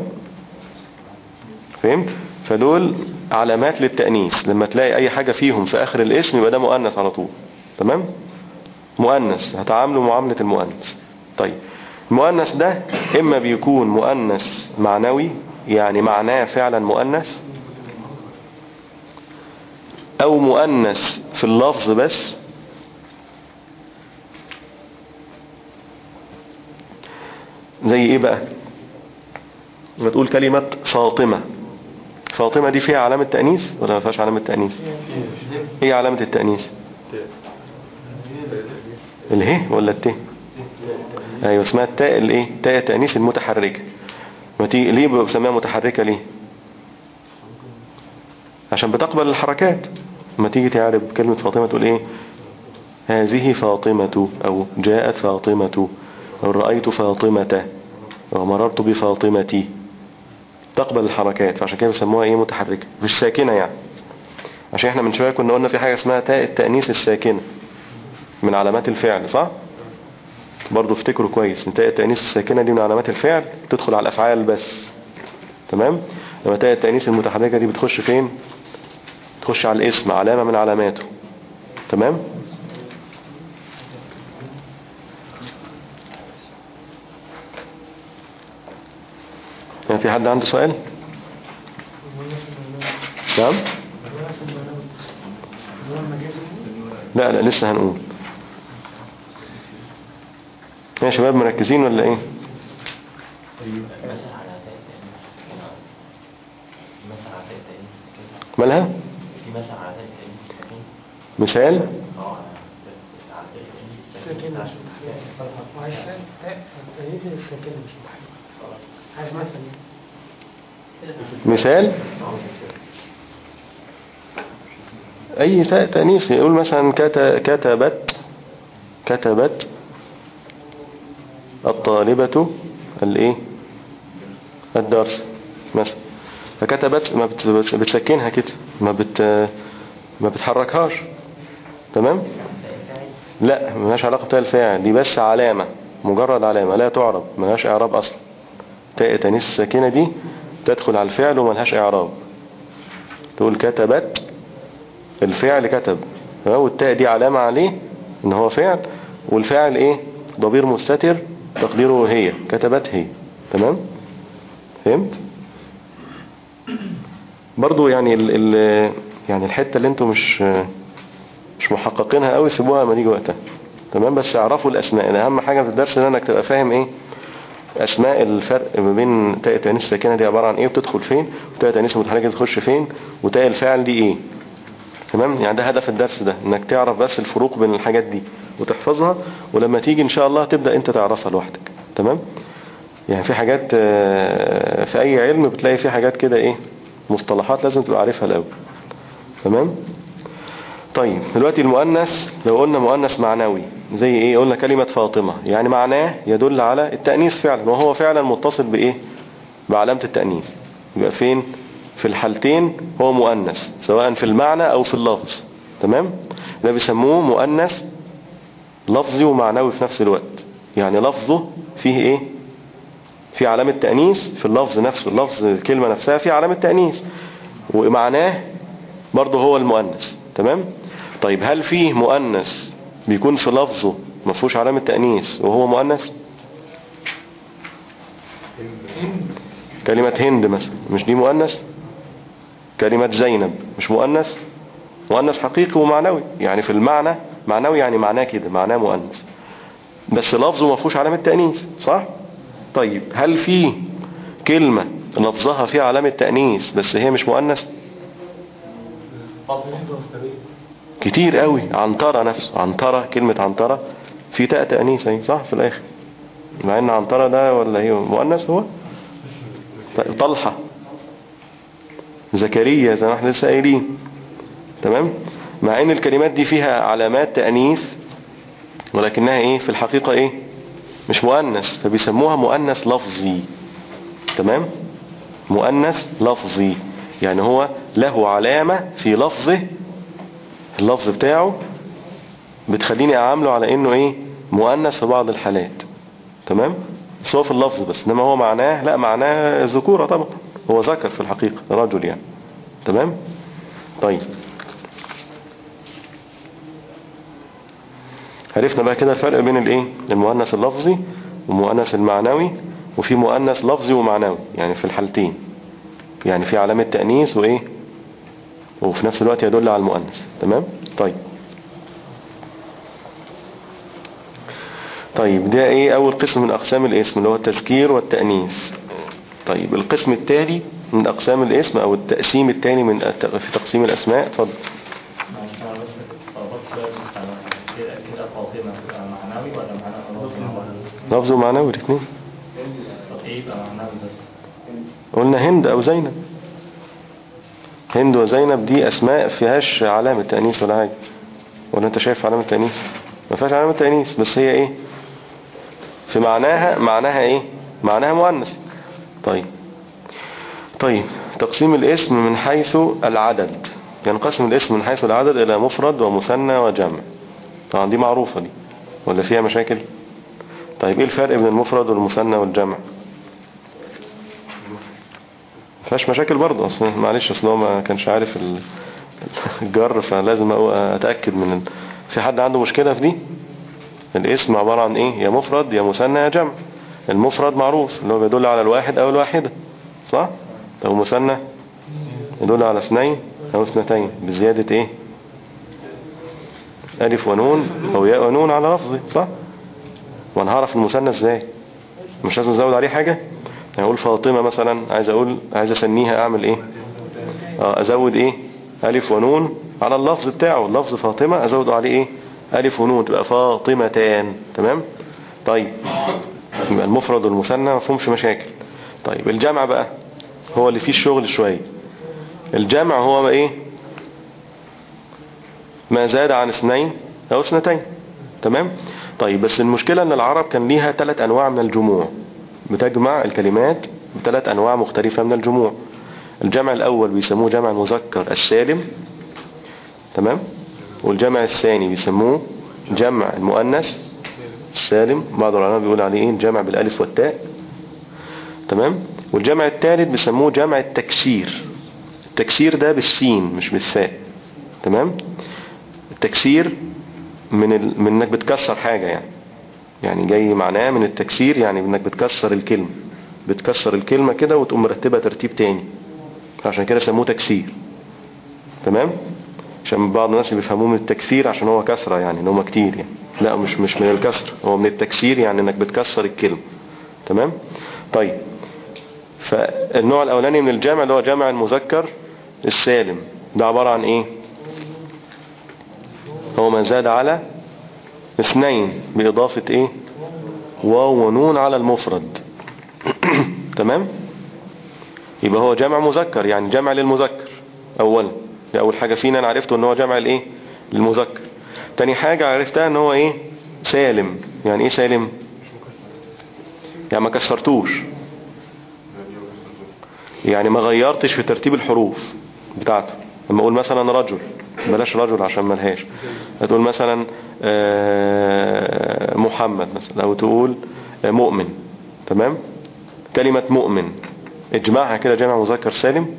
فهمت فدول علامات للتأنيث لما تلاقي أي حاجة فيهم في آخر الاسم يبقى ده مؤنث على طول تمام مؤنث هتعامله معاملة المؤنث طيب المؤنث ده إما بيكون مؤنث معنوي يعني معناه فعلا مؤنث أو مؤنث في اللفظ بس زي إيه بقى ما تقول كلمة فاطمة فاطمة دي فيها علامة تأنيث ولا ما فيهاش علامة تأنيث ايه علامة التأنيث اله ولا الت ايوه اسمها التاء الايه تاء التأنيث المتحركة ما تيجي ليه بسميها متحركة ليه عشان بتقبل الحركات ما تيجي تعرف كلمة فاطمة تقول ايه هذه فاطمة او جاءت فاطمة أو رأيت فاطمة ومررت بفاطمتي تقبل الحركات فعشان كده بيسموها ايه متحركة مش ساكنة يعني عشان احنا من شوية كنا قلنا في حاجة اسمها تاء التأنيث الساكنة من علامات الفعل صح برضو افتكروا كويس ان تاء التأنيث الساكنة دي من علامات الفعل تدخل على الأفعال بس تمام لما تاء التأنيث المتحركة دي بتخش فين تخش على الاسم علامة من علاماته تمام يعني في حد عنده سؤال نعم لا لا لسه هنقول يا شباب مركزين ولا ايه مثل على تاء التأنيث مثل على تاء التأنيث كده مالها في مثل على تاء التأنيث ساكن مثال اه على تاء التأنيث ساكنة عشان تحرك وعايز تاء التأنيث الساكنة مش متحركة عايز مثلا مثال اي تاء تانيث يقول مثلا كت- كتبت كتبت الطالبة الايه الدرس مثلا فكتبت ما بت- بت- بتسكنها كده ما بت ما بتحركهاش تمام لا ملهاش علاقة بتاع الفاعل دي بس علامة مجرد علامة لا تعرب ملهاش اعراب اصلا تاء تانيث الساكنة دي تدخل على الفعل وملهاش اعراب تقول كتبت الفعل كتب تمام؟ والتاء دي علامة عليه ان هو فعل والفاعل ايه ضمير مستتر تقديره هي كتبت هي تمام فهمت برضو يعني ال ال يعني الحتة اللي انتوا مش مش محققينها قوي سيبوها لما تيجي وقتها تمام بس اعرفوا الاسماء ده اهم حاجة في الدرس ده انك تبقى فاهم ايه اسماء الفرق ما بين تاء التانيث الساكنه دي عباره عن ايه وبتدخل فين وتاء التانيث المتحركه بتخش فين وتاء الفاعل دي ايه تمام يعني ده هدف الدرس ده انك تعرف بس الفروق بين الحاجات دي وتحفظها ولما تيجي ان شاء الله تبدا انت تعرفها لوحدك تمام يعني في حاجات آه، في اي علم بتلاقي في حاجات كده ايه مصطلحات لازم تبقى عارفها الاول تمام طيب دلوقتي المؤنث لو قلنا مؤنث معنوي زي ايه قلنا كلمة فاطمة يعني معناه يدل على التأنيث فعلا وهو فعلا متصل بايه بعلامة التأنيث يبقى فين في الحالتين هو مؤنث سواء في المعنى او في اللفظ تمام ده بيسموه مؤنث لفظي ومعنوي في نفس الوقت يعني لفظه فيه ايه في علامة تأنيث في اللفظ نفسه اللفظ الكلمة نفسها في علامة تأنيث ومعناه برضه هو المؤنث تمام طيب هل فيه مؤنث بيكون في لفظه ما فيهوش علامة تأنيث وهو مؤنث كلمة هند مثلا مش دي مؤنث كلمة زينب مش مؤنث مؤنث حقيقي ومعنوي يعني في المعنى معنوي يعني معناه كده معناه مؤنث بس لفظه ما فيهوش علامة تأنيث صح طيب هل في كلمة لفظها فيها علامة تأنيث بس هي مش مؤنث كتير قوي عنترة نفسه عنترة كلمة عنترة في تاء تأنيث اهي صح في الآخر مع ان عنترة ده ولا هي مؤنث هو ط- طلحة زكريا زي ما احنا لسه قايلين تمام مع ان الكلمات دي فيها علامات تأنيث ولكنها ايه في الحقيقة ايه مش مؤنث فبيسموها مؤنث لفظي تمام مؤنث لفظي يعني هو له علامة في لفظه اللفظ بتاعه بتخليني اعامله على انه ايه مؤنث في بعض الحالات تمام بس هو في اللفظ بس انما هو معناه لا معناه ذكورة طبعا هو ذكر في الحقيقة رجل يعني تمام طيب عرفنا بقى كده الفرق بين الايه المؤنث اللفظي والمؤنث المعنوي وفي مؤنث لفظي ومعنوي يعني في الحالتين يعني في علامة تأنيث وايه وفي نفس الوقت يدل على المؤنث تمام طيب طيب ده ايه اول قسم من اقسام الاسم اللي هو التذكير والتأنيث طيب القسم التالي من اقسام الاسم او التقسيم التاني من الت- في تقسيم الاسماء اتفضل معلش انا بس اتلخبطت شويه في المصطلح. كده كده فاطمه تبقى معنوي ولا معنى لفظي؟ لفظ ومعنوي الاثنين طب ايه يبقى معنوي بس؟ قلنا هند او زينب هند وزينب دي اسماء فيهاش علامة تأنيث ولا حاجة ولا انت شايف علامة تأنيث ما فيهاش علامة تأنيث بس هي ايه في معناها معناها ايه معناها مؤنث طيب طيب تقسيم الاسم من حيث العدد ينقسم الاسم من حيث العدد الى مفرد ومثنى وجمع طبعا دي معروفة دي ولا فيها مشاكل طيب ايه الفرق بين المفرد والمثنى والجمع فيهاش مشاكل برضه اصلا معلش اصل هو ما كانش عارف ال- الجر فلازم أقو- اتاكد من ال... في حد عنده مشكلة في دي الاسم عبارة عن ايه يا مفرد يا مثنى يا جمع المفرد معروف اللي هو بيدل على الواحد او الواحدة صح طب المثنى يدل على اثنين او اثنتين بزيادة ايه الف ونون او ياء ونون على لفظه صح وانا هعرف المثنى ازاي مش لازم ازود عليه حاجة يعني اقول فاطمة مثلا عايز اقول عايز اسميها اعمل ايه اه ازود ايه الف ونون على اللفظ بتاعه اللفظ فاطمة ازود عليه ايه الف ونون تبقى فاطمتان تمام طيب يبقى المفرد والمثنى ما فيهمش مشاكل طيب الجمع بقى هو اللي فيه الشغل شوية الجمع هو بقى ايه ما زاد عن اثنين او اثنتين تمام طيب بس المشكلة ان العرب كان ليها ثلاث انواع من الجموع بتجمع الكلمات بثلاث انواع مختلفة من الجموع الجمع الاول بيسموه جمع المذكر السالم تمام والجمع الثاني بيسموه جمع المؤنث السالم بعض العلماء بيقول عليه ايه الجمع بالالف والتاء تمام والجمع الثالث بيسموه جمع التكسير التكسير ده بالسين مش بالثاء تمام التكسير من ال... من انك بتكسر حاجة يعني يعني جاي معناه من التكسير يعني انك بتكسر الكلمة بتكسر الكلمة كده وتقوم مرتبها ترتيب تاني عشان كده سموه تكسير تمام عشان بعض الناس بيفهموه من التكسير عشان هو كسرة يعني ان هو كتير يعني لا مش مش من الكسر هو من التكسير يعني انك بتكسر الكلمة تمام طيب فالنوع الاولاني من الجمع اللي هو جمع المذكر السالم ده عبارة عن ايه هو ما زاد على اثنين باضافة ايه واو ونون على المفرد تمام يبقى هو جمع مذكر يعني جمع للمذكر اولا دي اول حاجة فينا انا عرفته ان هو جمع الايه للمذكر تاني حاجة عرفتها ان هو ايه سالم يعني ايه سالم يعني ما كسرتوش يعني ما غيرتش في ترتيب الحروف بتاعته لما اقول مثلا رجل بلاش رجل عشان ملهاش هتقول مثلا آه، محمد مثلا او تقول آه، مؤمن تمام كلمة مؤمن اجمعها كده جمع مذكر سالم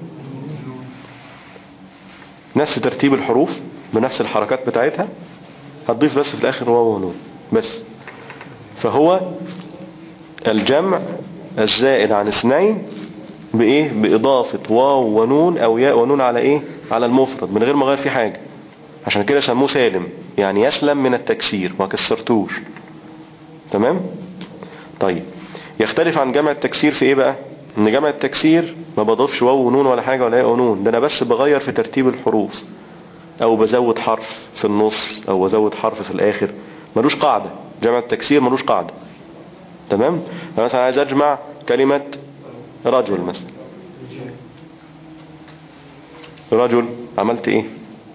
نفس ترتيب الحروف بنفس الحركات بتاعتها هتضيف بس في الاخر واو ونون بس فهو الجمع الزائد عن اثنين بايه باضافة واو ونون او ياء ونون على ايه على المفرد من غير ما اغير فيه حاجة عشان كده سموه سالم يعني يسلم من التكسير ما كسرتوش تمام طيب يختلف عن جمع التكسير في ايه بقى ان جمع التكسير ما بضيفش واو ونون ولا حاجة ولا ياء ونون ده انا بس بغير في ترتيب الحروف او بزود حرف في النص او بزود حرف في الاخر ملوش قاعدة جمع التكسير ملوش قاعدة تمام انا مثلا عايز اجمع كلمة رجل مثلا رجل عملت ايه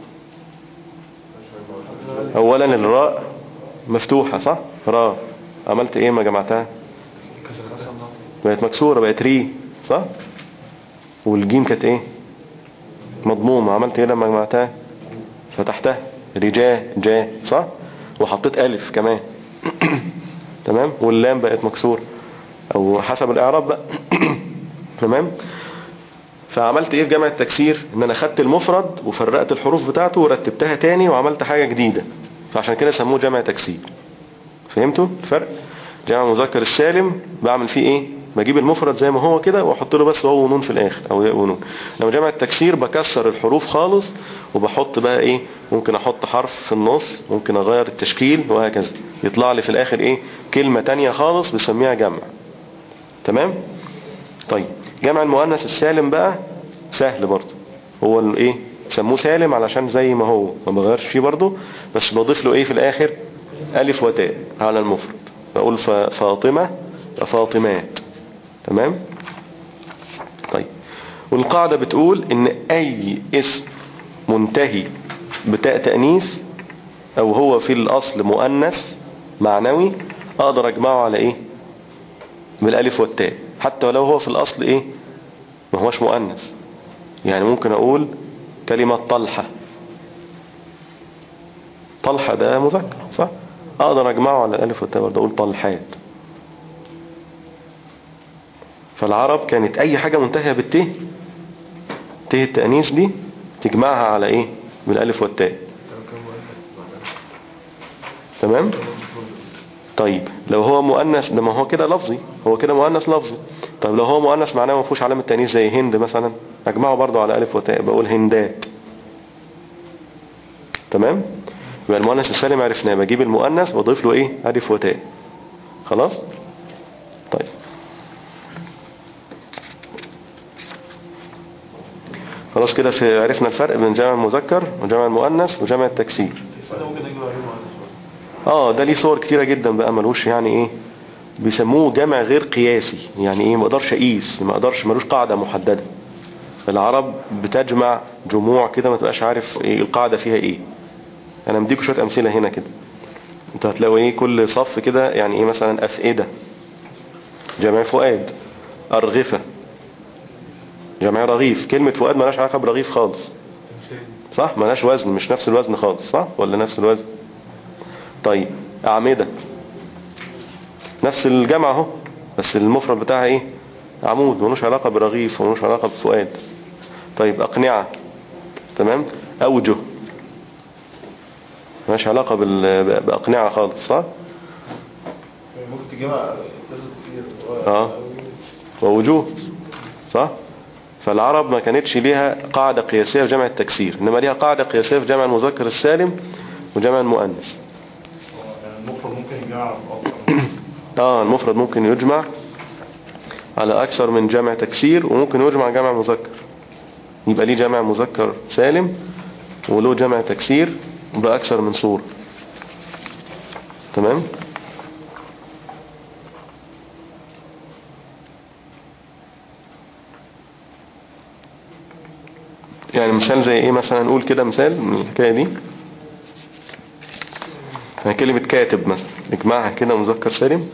اولا الراء مفتوحة صح راء عملت ايه ما جمعتها بقت مكسورة بقت ري صح والجيم كانت ايه مضمومة عملت ايه لما جمعتها فتحتها رجاء جاء صح وحطيت الف كمان تمام واللام بقت مكسورة او حسب الاعراب بقى تمام فعملت ايه في جمع التكسير ان انا خدت المفرد وفرقت الحروف بتاعته ورتبتها تاني وعملت حاجة جديدة فعشان كده سموه جمع تكسير فهمتوا الفرق جمع مذكر السالم بعمل فيه ايه بجيب المفرد زي ما هو كده واحط له بس واو ونون في الاخر او ياء ونون لما جمع التكسير بكسر الحروف خالص وبحط بقى ايه ممكن احط حرف في النص ممكن اغير التشكيل وهكذا يطلع لي في الاخر ايه كلمة تانية خالص بسميها جمع تمام طيب جمع المؤنث السالم بقى سهل برضه هو الايه سموه سالم علشان زي ما هو ما بغيرش فيه برضه بس بضيف له ايه في الاخر الف وتاء على المفرد بقول ف- فاطمة يبقى فاطمات تمام طيب والقاعدة بتقول ان اي اسم منتهي بتاء تأنيث او هو في الاصل مؤنث معنوي اقدر اجمعه على ايه بالالف والتاء حتى ولو هو في الاصل ايه ما هوش مؤنث يعني ممكن اقول كلمة طلحة طلحة ده مذكر صح اقدر اجمعه على الالف والتاء برضه اقول طلحات فالعرب كانت اي حاجة منتهية بالت ت التأنيث دي تجمعها على ايه بالالف والتاء لو كان مؤنث معناه تمام مفروض طيب لو هو مؤنث ده ما هو كده لفظي هو كده مؤنث لفظي طيب لو هو مؤنث معناه ما فيهوش علامه تانيث زي هند مثلا اجمعه برضو على الف وتاء بقول هندات تمام يبقى المؤنث السالم عرفناه بجيب المؤنث واضيف له ايه الف وتاء خلاص طيب خلاص كده في عرفنا الفرق بين جمع المذكر وجمع المؤنث وجمع التكسير ده ممكن اجيب عليه مؤنث اه ده ليه صور كتيرة جدا بقى ملوش يعني ايه بيسموه جمع غير قياسي يعني ايه ما اقدرش اقيس ما اقدرش ملوش قاعدة محددة العرب بتجمع جموع كده ما تبقاش عارف ايه القاعدة فيها ايه انا مديكوا شوية امثلة هنا كده انت هتلاقوا ايه كل صف كده يعني ايه مثلا افئدة جمع فؤاد ارغفة جمع رغيف كلمة فؤاد مالهاش علاقة برغيف خالص صح مالهاش وزن مش نفس الوزن خالص صح ولا نفس الوزن طيب أعمدة نفس الجمع اهو بس المفرد بتاعها ايه عمود ملوش علاقة برغيف وملوش علاقة بفؤاد طيب أقنعة تمام أوجه ملهاش علاقة بال... بأقنعة خالص صح ممكن تجمع كذا كتير اه ووجوه صح فالعرب ما كانتش ليها قاعدة قياسية في جمع التكسير إنما ليها قاعدة قياسية في جمع المذكر السالم وجمع المؤنث المفرد ممكن يجمع بأكتر اه المفرد ممكن يجمع على أكثر من جمع تكسير وممكن يجمع جمع مذكر يبقى ليه جمع مذكر سالم وله جمع تكسير بأكثر من صورة تمام يعني مثال زي ايه مثلا نقول كده مثال من الحكاية دي يعني كلمة كاتب مثلا نجمعها كده مذكر سالم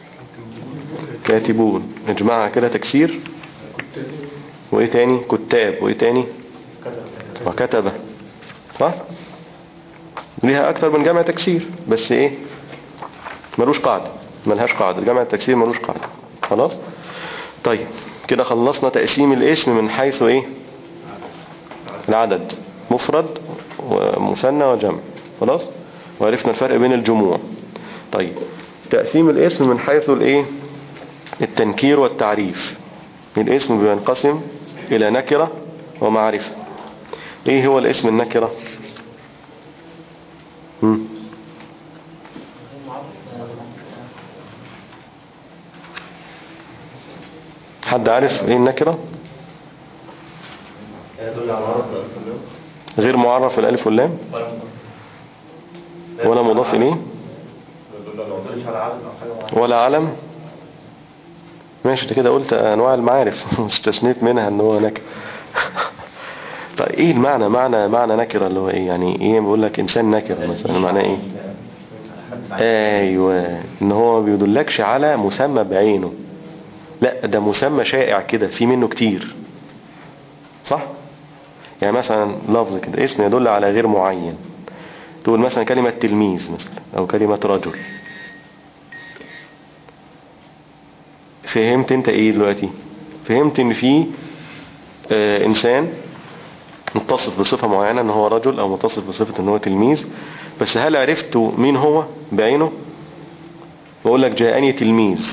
كاتبون نجمعها كده تكسير وايه تاني كتاب وايه تاني وكتبة صح ليها اكتر من جمع تكسير بس ايه ملوش قاعدة ملهاش قاعدة جمع التكسير ملوش قاعدة خلاص طيب كده خلصنا تقسيم الاسم من حيث ايه العدد مفرد ومثنى وجمع خلاص وعرفنا الفرق بين الجموع طيب تقسيم الاسم من حيث الايه التنكير والتعريف الاسم بينقسم الى نكرة ومعرفة ايه هو الاسم النكرة مم. حد عارف ايه النكرة يدل على عرض الألف غير معرف الالف واللام ولا مضاف اليه يدل على يدلش على عدد أو حاجة معينة ولا علم ماشي انت كده قلت انواع المعارف استثنيت منها ان هو نكره طيب ايه المعنى معنى معنى نكره اللي هو ايه يعني ايه بقول لك انسان نكره مثلا معناه ايه ايوه ان هو ما بيدلكش على مسمى بعينه لا ده مسمى شائع كده في منه كتير صح يعني مثلا لفظ كده اسم يدل على غير معين تقول مثلا كلمة تلميذ مثلا او كلمة رجل فهمت انت ايه دلوقتي فهمت ان في آه انسان متصف بصفة معينة ان هو رجل او متصف بصفة ان هو تلميذ بس هل عرفت مين هو بعينه بقول لك جاءني تلميذ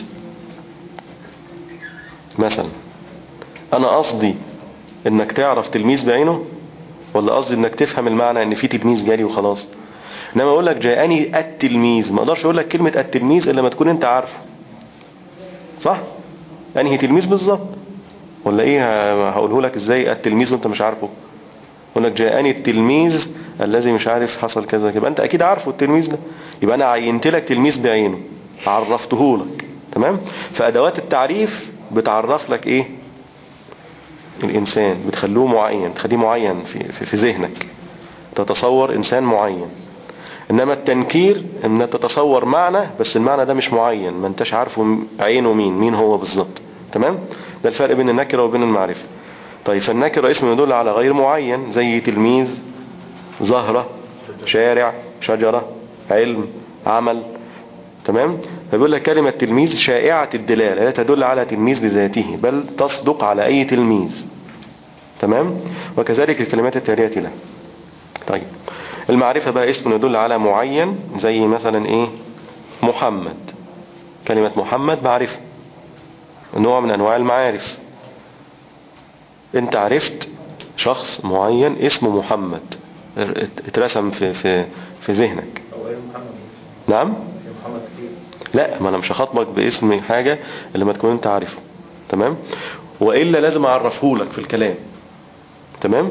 مثلا انا قصدي انك تعرف تلميذ بعينه ولا قصدي انك تفهم المعنى ان في تلميذ جالي وخلاص انما اقول لك جاءني التلميذ ما اقدرش اقول لك كلمة التلميذ الا ما تكون انت عارفه صح انهي تلميذ بالظبط ولا ايه هقوله لك ازاي التلميذ وانت مش عارفه اقول لك جاءني التلميذ الذي مش عارف حصل كذا يبقى انت اكيد عارفه التلميذ ده يبقى انا عينت لك تلميذ بعينه عرفته لك تمام فادوات التعريف بتعرف لك ايه الانسان بتخلوه معين تخليه معين في, في, في ذهنك تتصور انسان معين انما التنكير ان تتصور معنى بس المعنى ده مش معين ما انتش عارفه م- عينه مين مين هو بالظبط تمام ده الفرق بين النكرة وبين المعرفة طيب فالنكرة اسم يدل على غير معين زي تلميذ زهرة شارع شجرة علم عمل تمام فبيقول لك كلمة تلميذ شائعة الدلالة لا تدل على تلميذ بذاته بل تصدق على أي تلميذ تمام وكذلك الكلمات التالية له طيب المعرفة بقى اسم يدل على معين زي مثلا ايه محمد كلمة محمد معرفة نوع من انواع المعارف انت عرفت شخص معين اسمه محمد ات- اترسم في في في ذهنك هو ايه محمد نعم في محمد كتير لا ما انا مش هخاطبك باسم حاجة اللي ما تكون انت عارفه تمام وإلا لازم اعرفه لك في الكلام تمام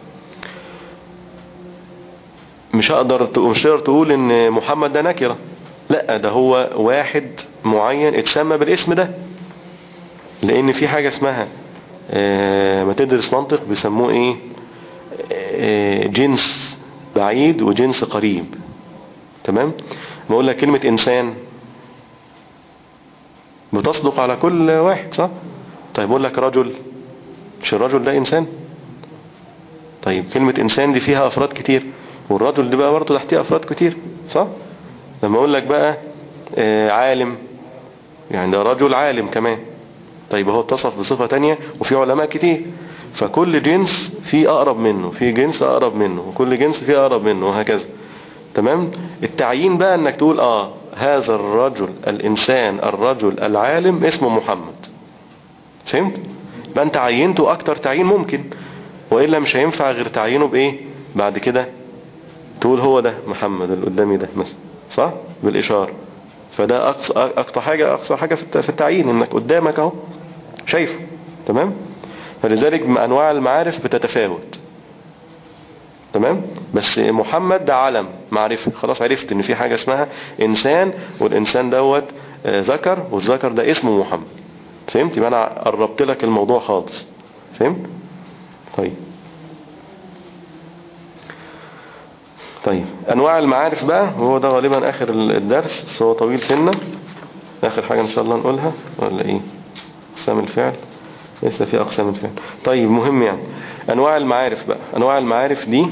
مش هقدر ت- مش تقدر تقول ان محمد ده نكرة لا ده هو واحد معين اتسمى بالاسم ده لان في حاجة اسمها آه، ما تدرس منطق بيسموه ايه آه، جنس بعيد وجنس قريب تمام بقول لك كلمة انسان بتصدق على كل واحد صح طيب اقول لك رجل مش الرجل ده انسان طيب كلمة انسان دي فيها افراد كتير والرجل دي بقى برضه تحتيه افراد كتير صح لما اقول لك بقى آه، عالم يعني ده رجل عالم كمان طيب هو اتصف بصفة تانية وفي علماء كتير فكل جنس فيه اقرب منه في جنس اقرب منه وكل جنس فيه اقرب منه وهكذا تمام التعيين بقى انك تقول اه هذا الرجل الانسان الرجل العالم اسمه محمد فهمت يبقى انت عينته اكتر تعيين ممكن وإلا مش هينفع غير تعيينه بايه بعد كده تقول هو ده محمد اللي قدامي ده مثلا صح بالاشاره فده اقصى اقصى حاجه اقصى حاجه في الت- في التعيين انك قدامك اهو شايفه تمام فلذلك انواع المعارف بتتفاوت تمام بس محمد ده علم معرفة خلاص عرفت ان في حاجة اسمها انسان والانسان دوت آه، ذكر والذكر ده اسمه محمد فهمت يبقى انا قربت لك الموضوع خالص فهمت طيب طيب انواع المعارف بقى وهو ده غالبا اخر الدرس بس هو طويل سنة اخر حاجة ان شاء الله نقولها ولا ايه اقسام الفعل لسه في اقسام الفعل طيب مهم يعني انواع المعارف بقى انواع المعارف دي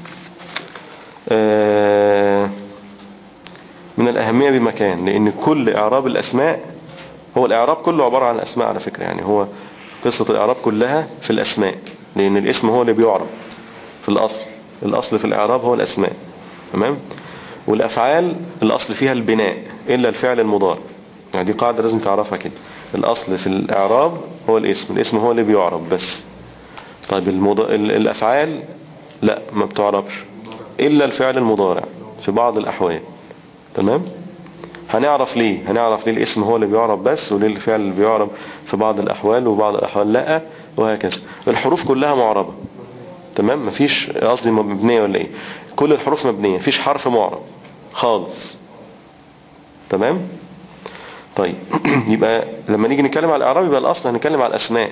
آه، من الاهمية بمكان لان كل اعراب الاسماء هو الاعراب كله عبارة عن الاسماء على فكرة يعني هو قصة الاعراب كلها في الاسماء لان الاسم هو اللي بيعرب في الاصل الاصل في الاعراب هو الاسماء تمام والافعال الاصل فيها البناء الا الفعل المضارع يعني دي قاعدة لازم تعرفها كده الاصل في الاعراب هو الاسم الاسم هو اللي بيعرب بس طيب المض... ال- الافعال لا ما بتعربش الا الفعل المضارع في بعض الاحوال تمام هنعرف ليه هنعرف ليه الاسم هو اللي بيعرب بس وليه الفعل اللي بيعرب في بعض الاحوال وبعض الاحوال لا وهكذا الحروف كلها معربة تمام مفيش قصدي مبنية ولا ايه كل الحروف مبنية مفيش حرف معرب خالص تمام طيب يبقى لما نيجي نتكلم على الاعراب يبقى الاصل هنتكلم على الاسماء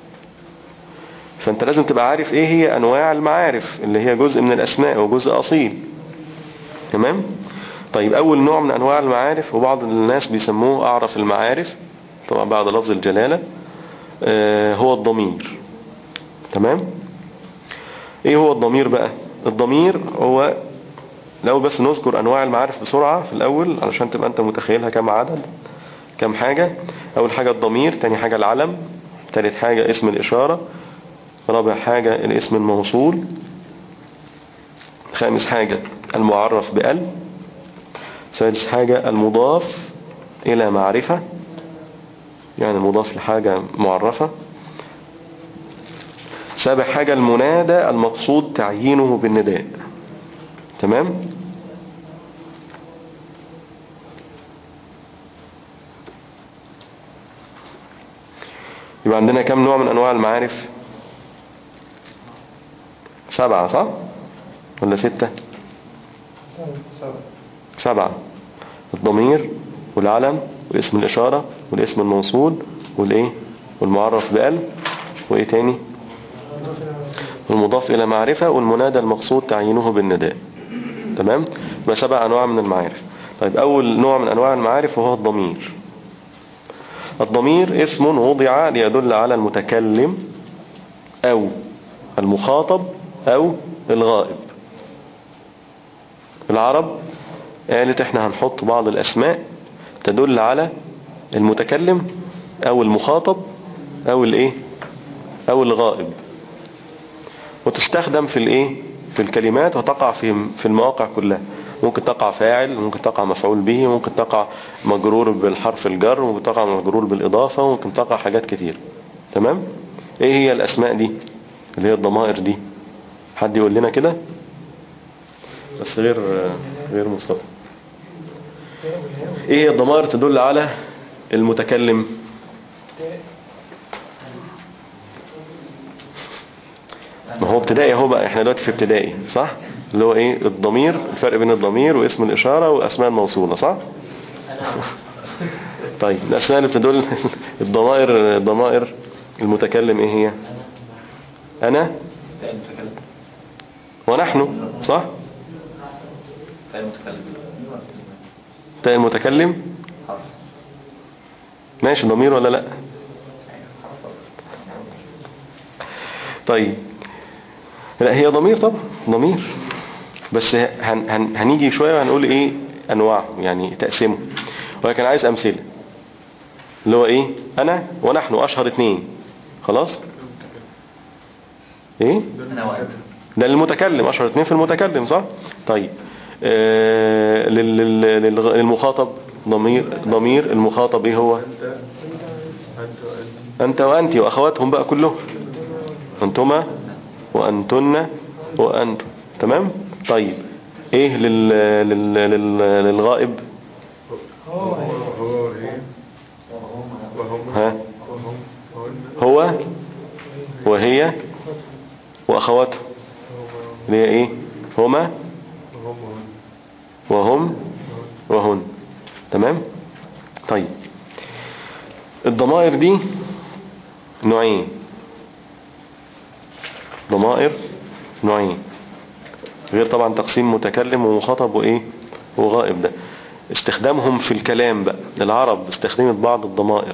فانت لازم تبقى عارف ايه هي انواع المعارف اللي هي جزء من الاسماء وجزء اصيل تمام طيب اول نوع من انواع المعارف وبعض الناس بيسموه اعرف المعارف طبعا بعد لفظ الجلالة آه، هو الضمير تمام ايه هو الضمير بقى الضمير هو لو بس نذكر انواع المعارف بسرعة في الاول علشان تبقى انت متخيلها كم عدد كم حاجة اول حاجة الضمير تاني حاجة العلم تالت حاجة اسم الاشارة رابع حاجة الاسم الموصول خامس حاجة المعرف بأل سادس حاجة المضاف إلى معرفة يعني المضاف لحاجة معرفة سابع حاجة المنادى المقصود تعيينه بالنداء تمام يبقى عندنا كم نوع من أنواع المعارف سبعة صح ولا ستة سبعة الضمير والعلم واسم الإشارة والاسم الموصول والإيه والمعرف بأل وإيه تاني والمضاف إلى معرفة والمنادى المقصود تعيينه بالنداء تمام يبقى سبع أنواع من المعارف طيب أول نوع من أنواع المعارف وهو الضمير الضمير اسم وضع ليدل على المتكلم أو المخاطب أو الغائب العرب قالت احنا هنحط بعض الأسماء تدل على المتكلم أو المخاطب أو الإيه أو الغائب وتستخدم في الإيه في الكلمات وتقع في في المواقع كلها ممكن تقع فاعل ممكن تقع مفعول به ممكن تقع مجرور بالحرف الجر ممكن تقع مجرور بالإضافة ممكن تقع حاجات كتير تمام ايه هي الأسماء دي اللي هي الضمائر دي حد يقول لنا كده بس غير غير مصطفى ايه هي الضمائر تدل على المتكلم ما هو ابتدائي اهو بقى احنا دلوقتي في ابتدائي صح اللي هو ايه الضمير الفرق بين الضمير واسم الاشارة واسماء الموصولة صح طيب الاسماء اللي بتدل الضمائر الضمائر المتكلم ايه هي انا تاء المتكلم ونحن صح تاء المتكلم تاء المتكلم حرف ماشي ضمير ولا لا طيب لا هي ضمير طبعا ضمير بس هن هن هنيجي شوية وهنقول ايه انواعه يعني تقسيمه ولكن عايز امثلة اللي هو ايه انا ونحن اشهر اتنين خلاص ايه انا واحد ده المتكلم اشهر اتنين في المتكلم صح طيب آه لل- لل- للغ- للمخاطب ضمير ضمير المخاطب ايه هو أنت أنت وأنت انت وانت واخواتهم بقى كلهم انتما وانتن وانتم تمام طيب ايه لل... لل... لل... للغائب هو هو وهي وهم ها وهم هن هو وهي واخواتهم اللي هي ايه هما وهم وهن وهم وهن تمام طيب الضمائر دي نوعين ضمائر نوعين غير طبعا تقسيم متكلم ومخاطب وايه وغائب ده استخدامهم في الكلام بقى العرب استخدمت بعض الضمائر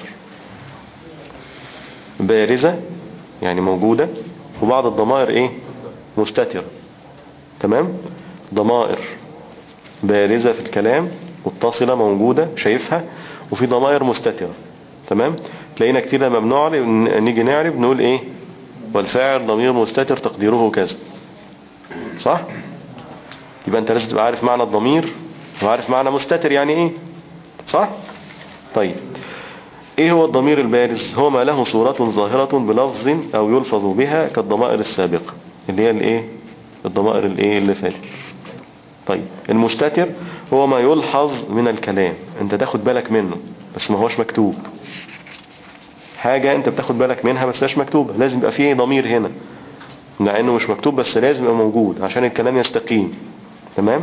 بارزة يعني موجودة وبعض الضمائر ايه مستترة تمام ضمائر بارزة في الكلام متصلة موجودة شايفها وفي ضمائر مستترة تمام تلاقينا كتير لما بنعرب نيجي نعرب نقول ايه والفاعل ضمير مستتر تقديره كذا صح يبقى انت لازم تبقى عارف معنى الضمير وعارف معنى مستتر يعني ايه صح طيب ايه هو الضمير البارز هو ما له صورة ظاهرة بلفظ او يلفظ بها كالضمائر السابقة اللي هي الايه الضمائر الايه اللي فاتت طيب المستتر هو ما يلحظ من الكلام انت تاخد بالك منه بس ما هوش مكتوب حاجة انت بتاخد بالك منها بس مش مكتوبة لازم يبقى فيه ضمير هنا مع انه مش مكتوب بس لازم يبقى موجود عشان الكلام يستقيم تمام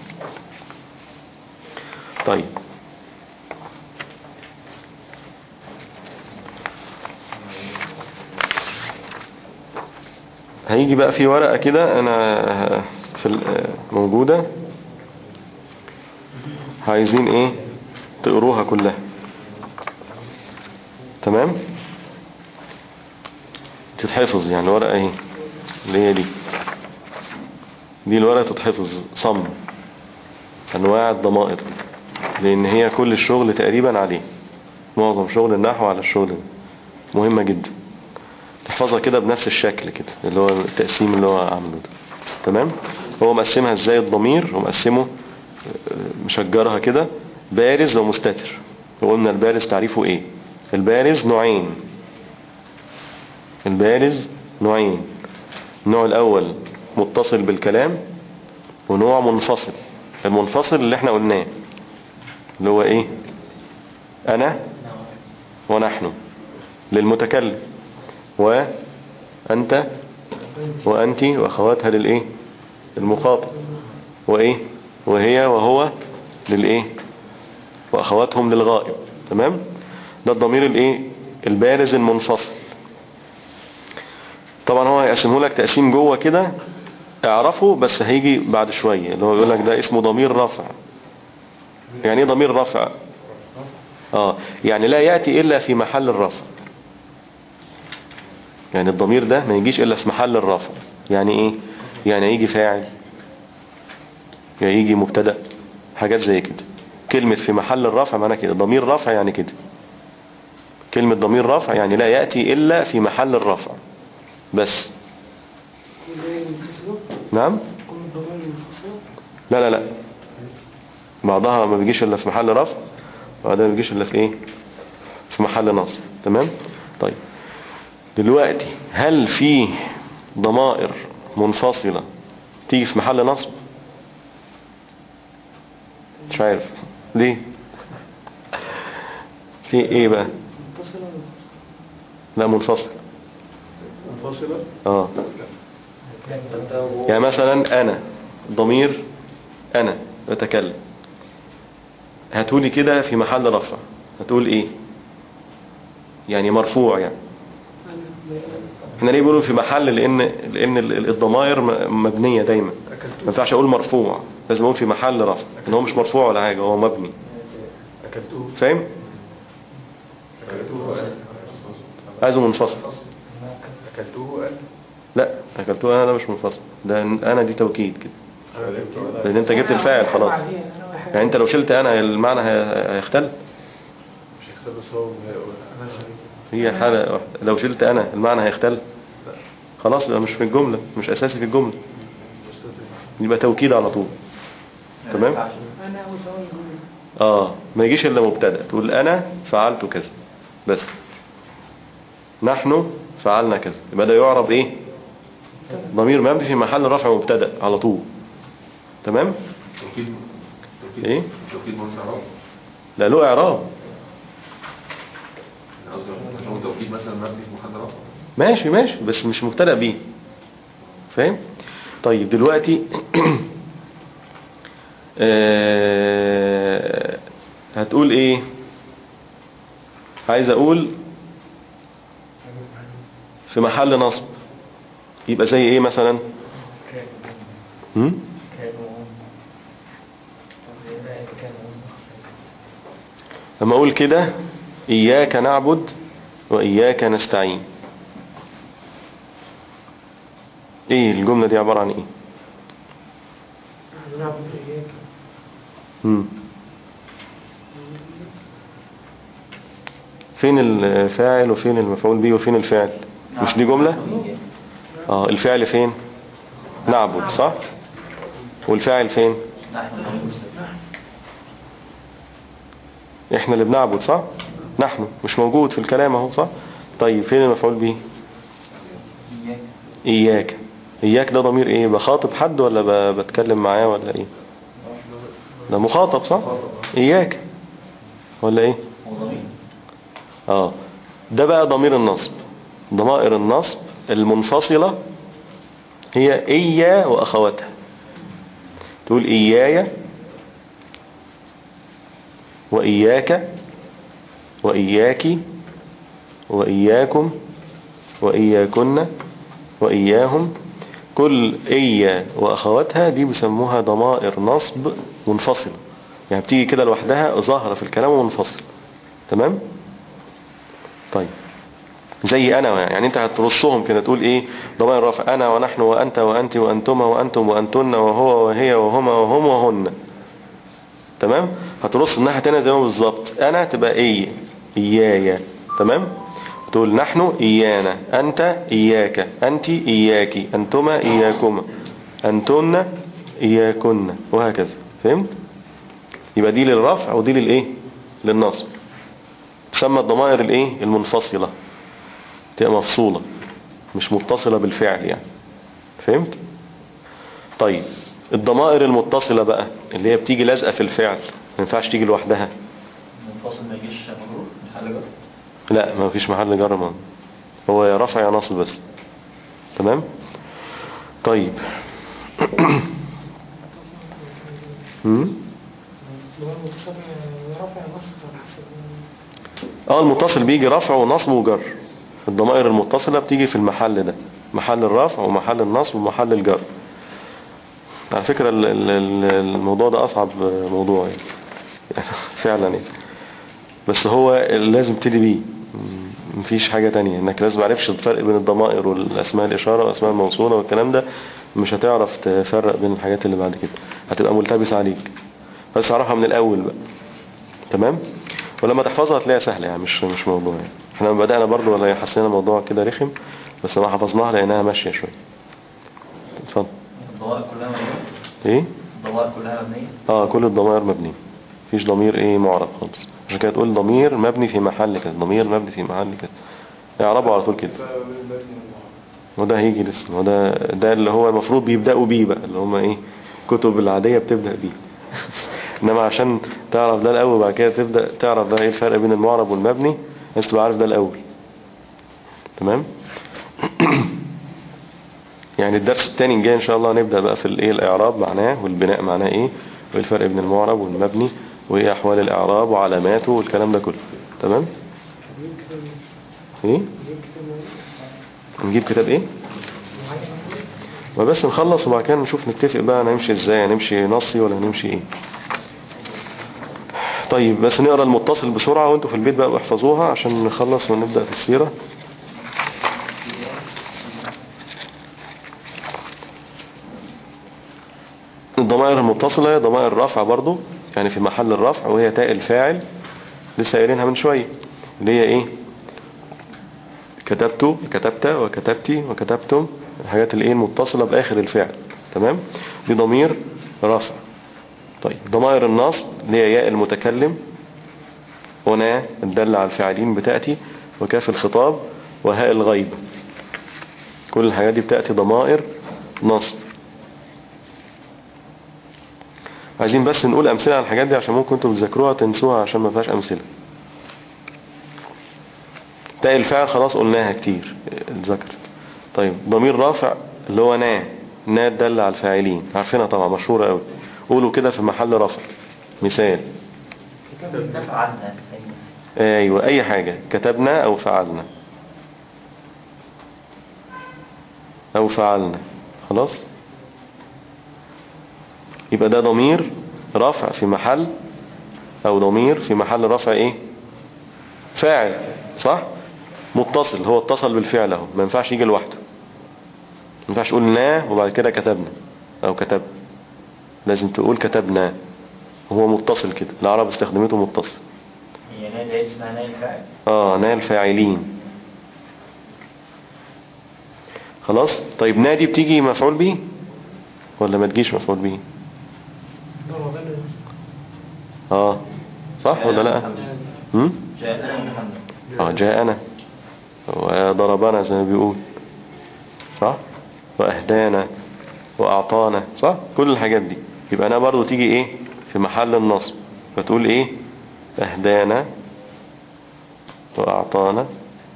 طيب هيجي بقى في ورقة كده انا في ال- موجودة عايزين ايه تقروها كلها تمام تتحفظ يعني ورقة ايه اللي هي دي دي الورقة تتحفظ صم انواع الضمائر لان هي كل الشغل تقريبا عليه معظم شغل النحو على الشغل ده مهمة جدا تحفظها كده بنفس الشكل كده اللي هو التقسيم اللي هو عامله ده تمام هو مقسمها ازاي الضمير هو مقسمه آه، مشجرها كده بارز ومستتر وقلنا البارز تعريفه ايه البارز نوعين البارز نوعين النوع الاول متصل بالكلام ونوع منفصل المنفصل اللي احنا قلناه اللي هو ايه انا ونحن للمتكلم وأنت وأنت وأخواتها للإيه المخاطب وإيه وهي وهو للإيه وأخواتهم للغائب تمام ده الضمير الإيه البارز المنفصل طبعا هو هيقسمه لك تقسيم جوه كده اعرفه بس هيجي بعد شوية اللي هو يقول لك ده اسمه ضمير رفع يعني ايه ضمير رفع اه يعني لا يأتي الا في محل الرفع يعني الضمير ده ما يجيش الا في محل الرفع يعني ايه يعني يجي فاعل يعني يجي مبتدأ حاجات زي كده كلمة في محل الرفع معناها كده ضمير رفع يعني كده كلمة ضمير رفع يعني لا يأتي إلا في محل الرفع بس زي المنفصلة نعم كل الضمائر المنفصلة لا لا لا بعضها ما بيجيش إلا في محل رفع وبعضها ما بيجيش إلا في إيه في محل نصب تمام طيب دلوقتي هل في ضمائر منفصلة تيجي في محل نصب مش عارف ليه في ايه بقى متصلة ولا لا منفصل منفصلة اه يعني مثلا انا ضمير انا بتكلم هتقولي كده في محل رفع هتقول ايه يعني مرفوع يعني أنا احنا ليه بيقولوا في محل لان لان ال- ال- الضمائر م- مبنيه دايما ما ينفعش اقول مرفوع لازم اقول في محل رفع ان هو مش مرفوع ولا حاجه هو مبني أكلتوه فاهم أكلتوه قال عايزه منفصل أكلتوه قال لا اكلتوه انا ده مش منفصل ده انا دي توكيد كده لان انت جبت الفاعل خلاص يعني انت لو شلت انا المعنى هي- هيختل مش هيختار بس هو أنا شايف هي حالة واحدة لو شلت انا المعنى هيختل خلاص يبقى مش في الجملة مش اساسي في الجملة يبقى توكيد على طول تمام أنا وثواني الجملة اه ما يجيش الا مبتدا تقول انا فعلت كذا بس نحن فعلنا كذا يبقى ده يعرب ايه ضمير مبني في محل رفع مبتدا على طول تمام توكيد توكيد ايه توكيد مرسى عرب لا له اعراب قصدي عشان هو توكيد مثلا مبني في محل رفع ماشي ماشي بس مش مبتدا بيه فاهم طيب دلوقتي آه، هتقول ايه عايز اقول في محل نصب يبقى زي ايه مثلا هم؟ لما اقول كده اياك نعبد واياك نستعين ايه الجملة دي عبارة عن ايه نحن نعبد إياك مم. فين الفاعل وفين المفعول به وفين الفعل مش دي جملة اه الفعل فين نعبد صح والفاعل فين احنا اللي بنعبد صح نحن مش موجود في الكلام اهو صح طيب فين المفعول به اياك اياك ده ضمير ايه بخاطب حد ولا ب- بتكلم معاه ولا ايه ده مخاطب صح اياك ولا ايه اه ده بقى ضمير النصب ضمائر النصب المنفصلة هي إيا وأخواتها تقول إياي وإياك وإياك وإياكم وإياكن وإياهم كل إيا وأخواتها دي بيسموها ضمائر نصب منفصلة يعني بتيجي كده لوحدها ظاهرة في الكلام ومنفصل تمام طيب زي أنا يعني أنت هترصهم كده تقول إيه ضمائر رفع أنا ونحن وأنت وأنت وأنتما وأنتم وأنتن وهو وهي وهما وهم وهن تمام هترص الناحية تانية زي ما بالظبط أنا تبقى إيه إيايا تمام تقول نحن إيانا أنت إياك أنت إياكي أنتما إياكما أنتن إياكن وهكذا فهمت يبقى دي للرفع ودي للإيه للنصب تسمى الضمائر الإيه المنفصلة تبقى مفصولة مش متصلة بالفعل يعني فهمت طيب الضمائر المتصلة بقى اللي هي بتيجي لازقة في الفعل ما ينفعش تيجي لوحدها منفصل ما يجيش مجرور محل جر لا ما فيش محل جر ما هو يا رفع يا نصب بس تمام طيب هم؟ اللي هو المتصل رفع نصب على حسب اه المتصل بيجي رفع ونصب وجر الضمائر المتصلة بتيجي في المحل ده محل الرفع ومحل النصب ومحل الجر على فكرة ال- ال- ال- الموضوع ده أصعب موضوع يعني يعني فعلا يعني بس هو لازم تبتدي بيه م- مفيش حاجة تانية انك لازم معرفش الفرق بين الضمائر والاسماء الاشارة والاسماء الموصولة والكلام ده مش هتعرف تفرق بين الحاجات اللي بعد كده هتبقى ملتبس عليك بس اعرفها من الاول بقى تمام ولما تحفظها هتلاقيها سهلة يعني مش مش موضوع يعني احنا لما بدأنا برضو ولا حسينا الموضوع كده رخم بس ما حفظناها لقيناها ماشية شوية اتفضل الضوائر كلها مبنية ايه الضوائر كلها مبنية اه كل الضمائر مبني مفيش ضمير ايه معرب خالص عشان كده تقول ضمير مبني في محل كذا ضمير مبني في محل كذا اعربه على طول كده وده هيجي لسه وده ده اللي هو المفروض بيبدأوا بيه بقى اللي هم ايه كتب العادية بتبدأ بيه انما عشان تعرف ده الاول بعد كده تبدأ تعرف بقى ايه الفرق بين المعرب والمبني لازم تبقى عارف ده الاول تمام يعني الدرس التاني الجاي ان شاء الله هنبدأ بقى في الايه الاعراب معناه والبناء معناه ايه وايه الفرق بين المعرب والمبني وايه احوال الاعراب وعلاماته والكلام ده كله تمام ايه نجيب كتاب ايه وبس نخلص وبعد كده نشوف نتفق بقى نمشي ازاي هنمشي نصي ولا هنمشي ايه طيب بس نقرا المتصل بسرعة وانتوا في البيت بقى احفظوها عشان نخلص ونبدأ في السيرة الضمائر المتصلة هي ضمائر الرفع برضو يعني في محل الرفع وهي تاء الفاعل لسه قايلينها من شوية اللي هي ايه كتبت كتبت وكتبتي وكتبتم الحاجات اللي ايه المتصلة بآخر الفعل تمام دي ضمير رفع طيب ضمائر النصب اللي هي ياء المتكلم هنا الدالة على الفاعلين بتأتي وكاف الخطاب وهاء الغيبة كل الحاجات دي بتأتي ضمائر نصب عايزين بس نقول أمثلة على الحاجات دي عشان ممكن انتوا بتذاكروها تنسوها عشان ما فيهاش أمثلة تاء الفعل خلاص قلناها كتير اتذكرت طيب ضمير رافع اللي هو نا نا الدالة على الفاعلين عارفينها طبعا مشهورة قوي قولوا كده في محل رفع مثال فعلنا أيوة. ايوه اي حاجة كتبنا او فعلنا او فعلنا خلاص يبقى ده ضمير رفع في محل او ضمير في محل رفع ايه فاعل صح متصل هو اتصل بالفعل اهو ما ينفعش يجي لوحده ما ينفعش تقول نا وبعد كده كتبنا او كتب لازم تقول كتبنا هو متصل كده العرب استخدمته متصل هي نادي هي اسمها نادي الفاعل اه نال فاعلين خلاص طيب نادي بتيجي مفعول به ولا ما تجيش مفعول به ضربنا اه صح ولا لا هم؟ جاءنا محمد اه جاءنا وضربنا زي ما بيقول صح واهدانا واعطانا صح كل الحاجات دي يبقى انا برضو تيجي ايه في محل النصب فتقول ايه اهدانا واعطانا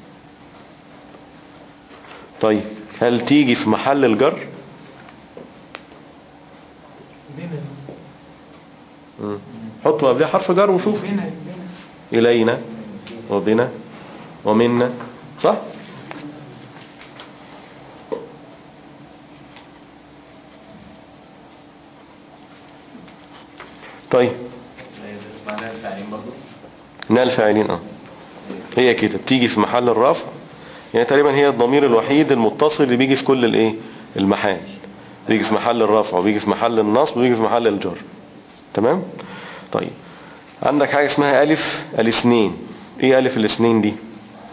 طيب هل تيجي في محل الجر بنا مم. حطوا قبلها حرف جر وشوف بنا بنا إلينا وبنا ومنا صح طيب اسمها ناس الفاعلين برضه نال فاعلين اه هي كده بتيجي في محل الرفع يعني تقريبا هي الضمير الوحيد المتصل اللي بيجي في كل الايه المحال بيجي في محل الرفع وبيجي في محل النصب وبيجي في محل الجر تمام طيب عندك حاجة اسمها ألف الاثنين ايه ألف الاثنين دي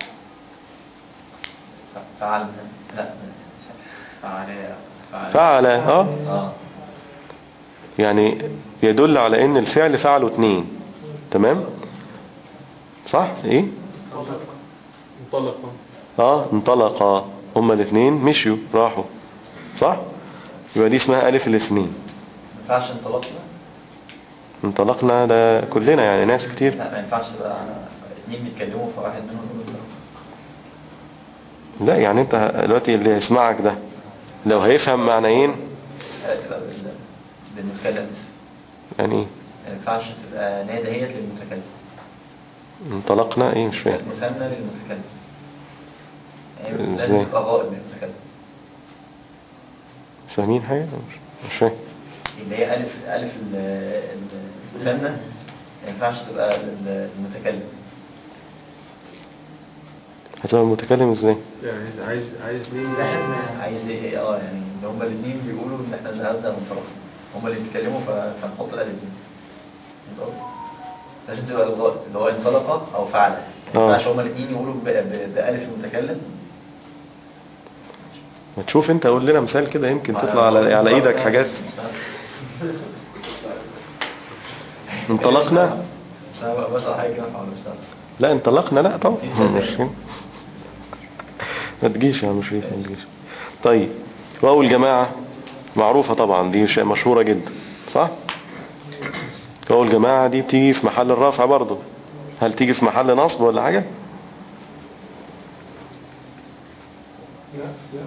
فعلنا لا فعليا فعل اه اه يعني يدل على ان الفعل فعله اتنين تمام صح ايه انطلق اه انطلقا هما الاثنين مشيوا راحوا صح يبقى دي اسمها ألف الاثنين ما ينفعش انطلقنا انطلقنا ده كلنا يعني ناس كتير لا ما ينفعش بقى اتنين بيتكلموا فواحد منهم يقول انطلق. لا يعني انت دلوقتي اللي يسمعك ده لو هيفهم معنيين لا، تبقى بال- بالمتكلم بس. يعني ايه ما ينفعش تبقى نادى هي للمتكلم انطلقنا ايه مش فاهم مثنى للمتكلم يعني ازاي؟ لازم تبقى غائب للمتكلم فاهمين حاجة مش, مش فاهم اللي هي ألف ألف ال- ال- المثنى ما ينفعش تبقى لل- للمتكلم هتبقى المتكلم ازاي يعني عايز عايز مين عايز ايه اه يعني ان هما الاثنين بيقولوا ان احنا ذهبنا منطلقا هما اللي بيتكلموا ف- فنحط الالف دي يبقى لازم تبقى الغاء اللي هو انطلق او فعل ما آه. ينفعش هما الاثنين يقولوا ب- ب- بألف المتكلم ما تشوف انت قول لنا مثال كده يمكن تطلع على على ايدك حاجات انطلقنا بس انا بقى بسأل حاجة كده فعلا مش عارف. لا انطلقنا لا طبعا مش ما تجيش يا مش ما تجيش طيب واول جماعة معروفة طبعا دي شيء مشهورة جدا صح واول جماعة دي بتيجي في محل الرفع برضو هل تيجي في محل نصب ولا حاجة لا لا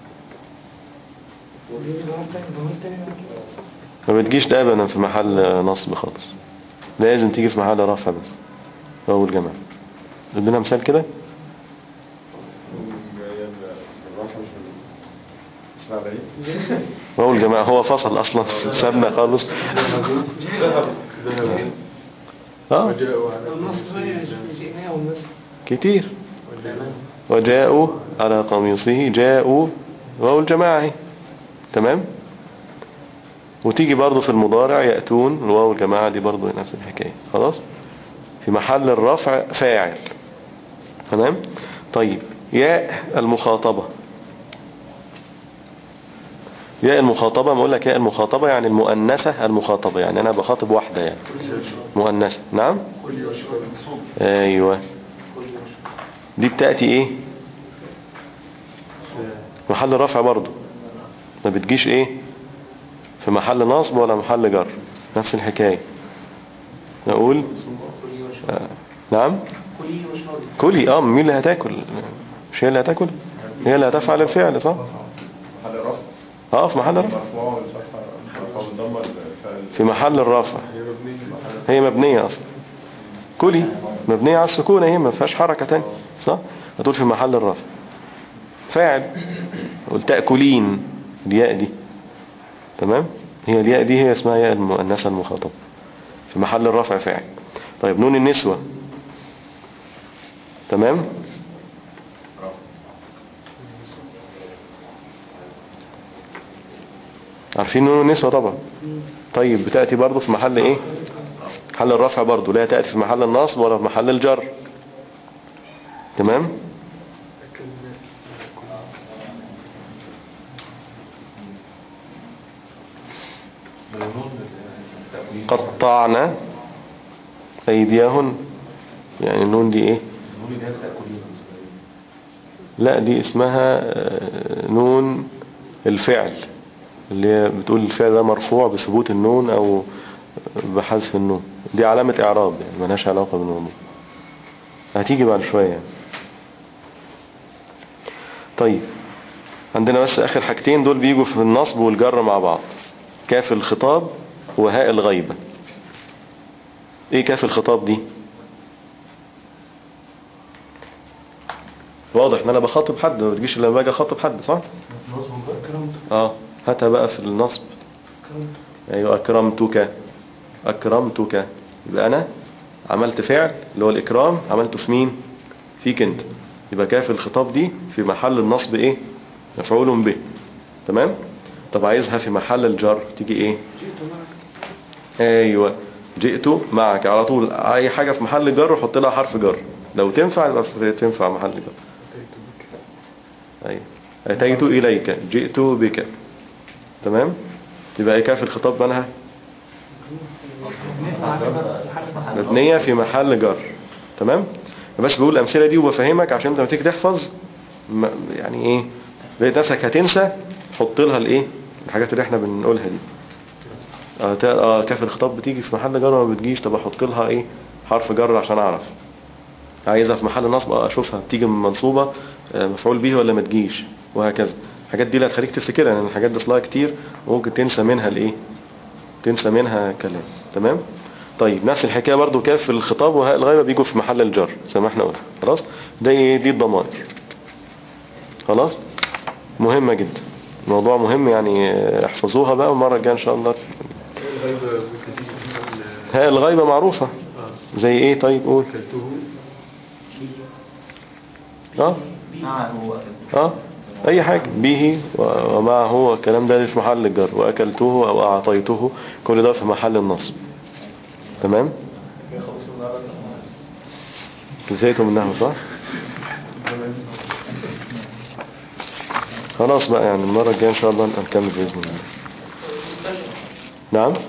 ودي ضمان تاني ضمان تاني يعني كده. ما بتجيش ده ابدا في محل نصب خالص لازم تيجي في محل رفع بس اول جماعة ادينا مثال كده الراحة مش من اسمع بعيد واول جماعة هو فصل اصلا سابنا خالص ذهب ذهب اه وجاءوا على النص بقى جئناه والنص كتير وجاءوا على قميصه جاءوا واو الجماعة اهي تمام وتيجي برضو في المضارع يأتون الواو الجماعة دي برضو نفس الحكاية خلاص في محل الرفع فاعل تمام طيب ياء المخاطبة ياء المخاطبة ما اقول لك ياء المخاطبة يعني المؤنثة المخاطبة يعني انا بخاطب واحدة يعني مؤنثة نعم كل وشرب ايوه دي بتأتي ايه محل رفع برضو ما بتجيش ايه في محل نصب ولا محل جر نفس الحكاية نقول آه. نعم كلي اه مين اللي هتاكل مش هي اللي هتاكل هي اللي هتفعل الفعل صح محل الرفع اه في محل رفع مرفوع والفتحة مرفوع بالضمة الفعل في محل الرفع هي مبنية هي مبنية اصلا كلي مبنية على السكون هي ما فيهاش حركة تانية صح هتقول في محل الرفع فاعل قول تأكلين الياء دي تمام هي الياء دي هي اسمها ياء المؤنثة المخاطبة في محل الرفع فاعل طيب نون النسوة تمام عارفين نون النسوة طبعا طيب بتأتي برضو في محل ايه محل الرفع برضو لا تأتي في محل النصب ولا في محل الجر تمام قطعنا أيديهن يعني النون دي ايه لا دي اسمها آه، نون الفعل اللي هي بتقول الفعل ده مرفوع بثبوت النون او بحذف النون دي علامة اعراب يعني ملهاش علاقة بالموضوع هتيجي بعد شوية يعني. طيب عندنا بس اخر حاجتين دول بيجوا في النصب والجر مع بعض كاف الخطاب وهاء الغيبة ايه كاف الخطاب دي واضح ان انا بخاطب حد ما بتجيش الا لما باجي اخاطب حد صح اه هاتها بقى في النصب ايوه اكرمتك اكرمتك يبقى انا عملت فعل اللي هو الاكرام عملته في مين فيك انت يبقى كاف الخطاب دي في محل النصب ايه مفعول به تمام طب عايزها في محل الجر تيجي ايه ايوه جئت معك على طول اي حاجة في محل جر حط لها حرف جر لو تنفع يبقى في- تنفع محل جر ايوه اتيت اليك جئت بك تمام يبقى ايه كاف الخطاب مالها مبنية في محل جر تمام بس بقول الأمثلة دي وبفهمك عشان انت لما تيجي تحفظ ما- يعني ايه بقيت نفسك هتنسى حط لها الايه الحاجات اللي احنا بنقولها دي اه, تا- آه كاف الخطاب بتيجي في محل جر وما بتجيش طب احط لها ايه حرف جر عشان اعرف عايزها في محل نصب اه اشوفها بتيجي من منصوبة آه، مفعول به ولا ما تجيش وهكذا الحاجات دي اللي هتخليك تفتكرها لان الحاجات دي اصلها كتير وممكن تنسى منها الايه تنسى منها كلام تمام طيب نفس الحكاية برضو كاف الخطاب وهاء الغيبة بيجوا في محل الجر زي ما احنا قلنا خلاص ده ايه دي الضمائر خلاص مهمة جدا موضوع مهم يعني آه، احفظوها بقى والمرة الجاية ان شاء الله الغيبة ممكن تيجي مثلا هاء الغيبة معروفة آه. زي ايه طيب قول أكلته اه معه وأكل اه اي حاجة به و- ومعه والكلام ده في محل الجر واكلته او اعطيته كل ده في محل النصب تمام زيتم النحو صح خلاص بقى يعني المرة الجاية ان شاء الله نبقى نكمل بإذن الله نعم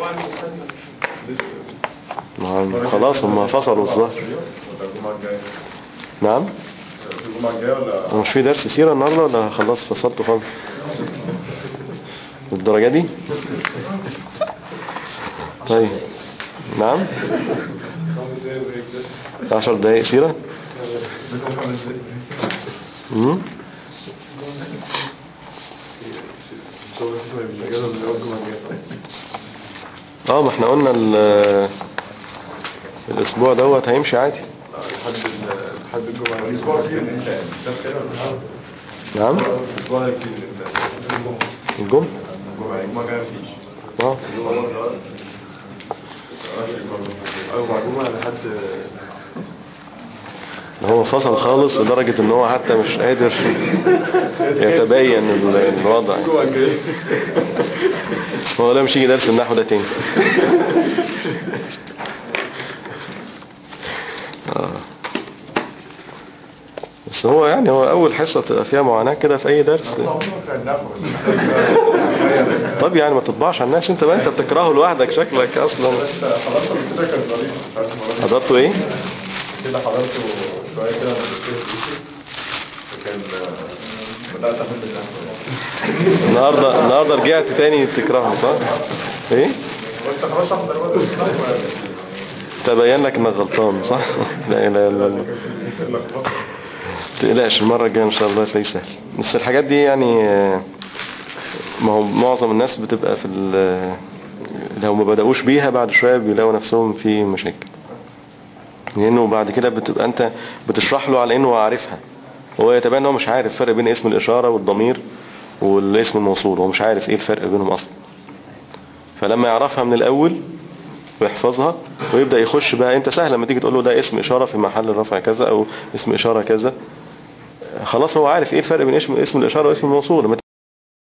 ما هو خلاص هم فصلوا الظهر ولا الجمعة الجاية نعم في الجمعة الجاية ولا هو مش في درس سيرة النهاردة ولا خلاص فصلته خالص بالدرجة دي طيب نعم عشر دقايق سيرة مم. شو اسمه الأجازة من أول الجمعة الجاية اه ما احنا قلنا ال- الاسبوع دوت هيمشي عادي لحد ال- لحد الجمعة الأسبوع فيه الإنشاء الشاب كده ولا لا؟ نعم الأسبوع ده فيه الجمعة الجمعة الجمعة الجمعة الجاية مفيش اه أربع جمعة لحد هو فصل خالص لدرجة ان هو حتى مش قادر يتبين ال- الوضع الجمعة الجاية هو لا مش يجي درس النحو ده تاني آه. بس هو يعني هو اول حصة تبقى فيها معاناة كده في اي درس طب يعني ما تطبعش على الناس انت بقى انت بتكرهه لوحدك شكلك اصلا حضرته قبل كده كان ظريف مش عارف مرة حضرته ايه كده حضرته شوية كده لما كنت في يوسف وكان آه، بدأت أخد النحو النهارده النهارده رجعت تاني تكرهه صح ايه قلت خلاص أخد درجات النحو تبين لك انك غلطان صح لا اله الا الله تقلقش المرة الجاية ان شاء الله تلاقيه سهل بس الحاجات دي يعني آه، ما هو معظم الناس بتبقى في ال- لو ما بدأوش بيها بعد شوية بيلاقوا نفسهم في مشاكل لانه بعد كده بتبقى انت بتشرح له على انه عارفها هو يتبين ان هو مش عارف الفرق بين اسم الاشارة والضمير والاسم الموصول هو مش عارف ايه الفرق بينهم اصلا فلما يعرفها من الاول ويحفظها ويبدأ يخش بقى انت سهل لما تيجي تقول له ده اسم اشارة في محل رفع كذا او اسم اشارة كذا خلاص هو عارف ايه الفرق بين اسم اسم الاشارة واسم الموصول لما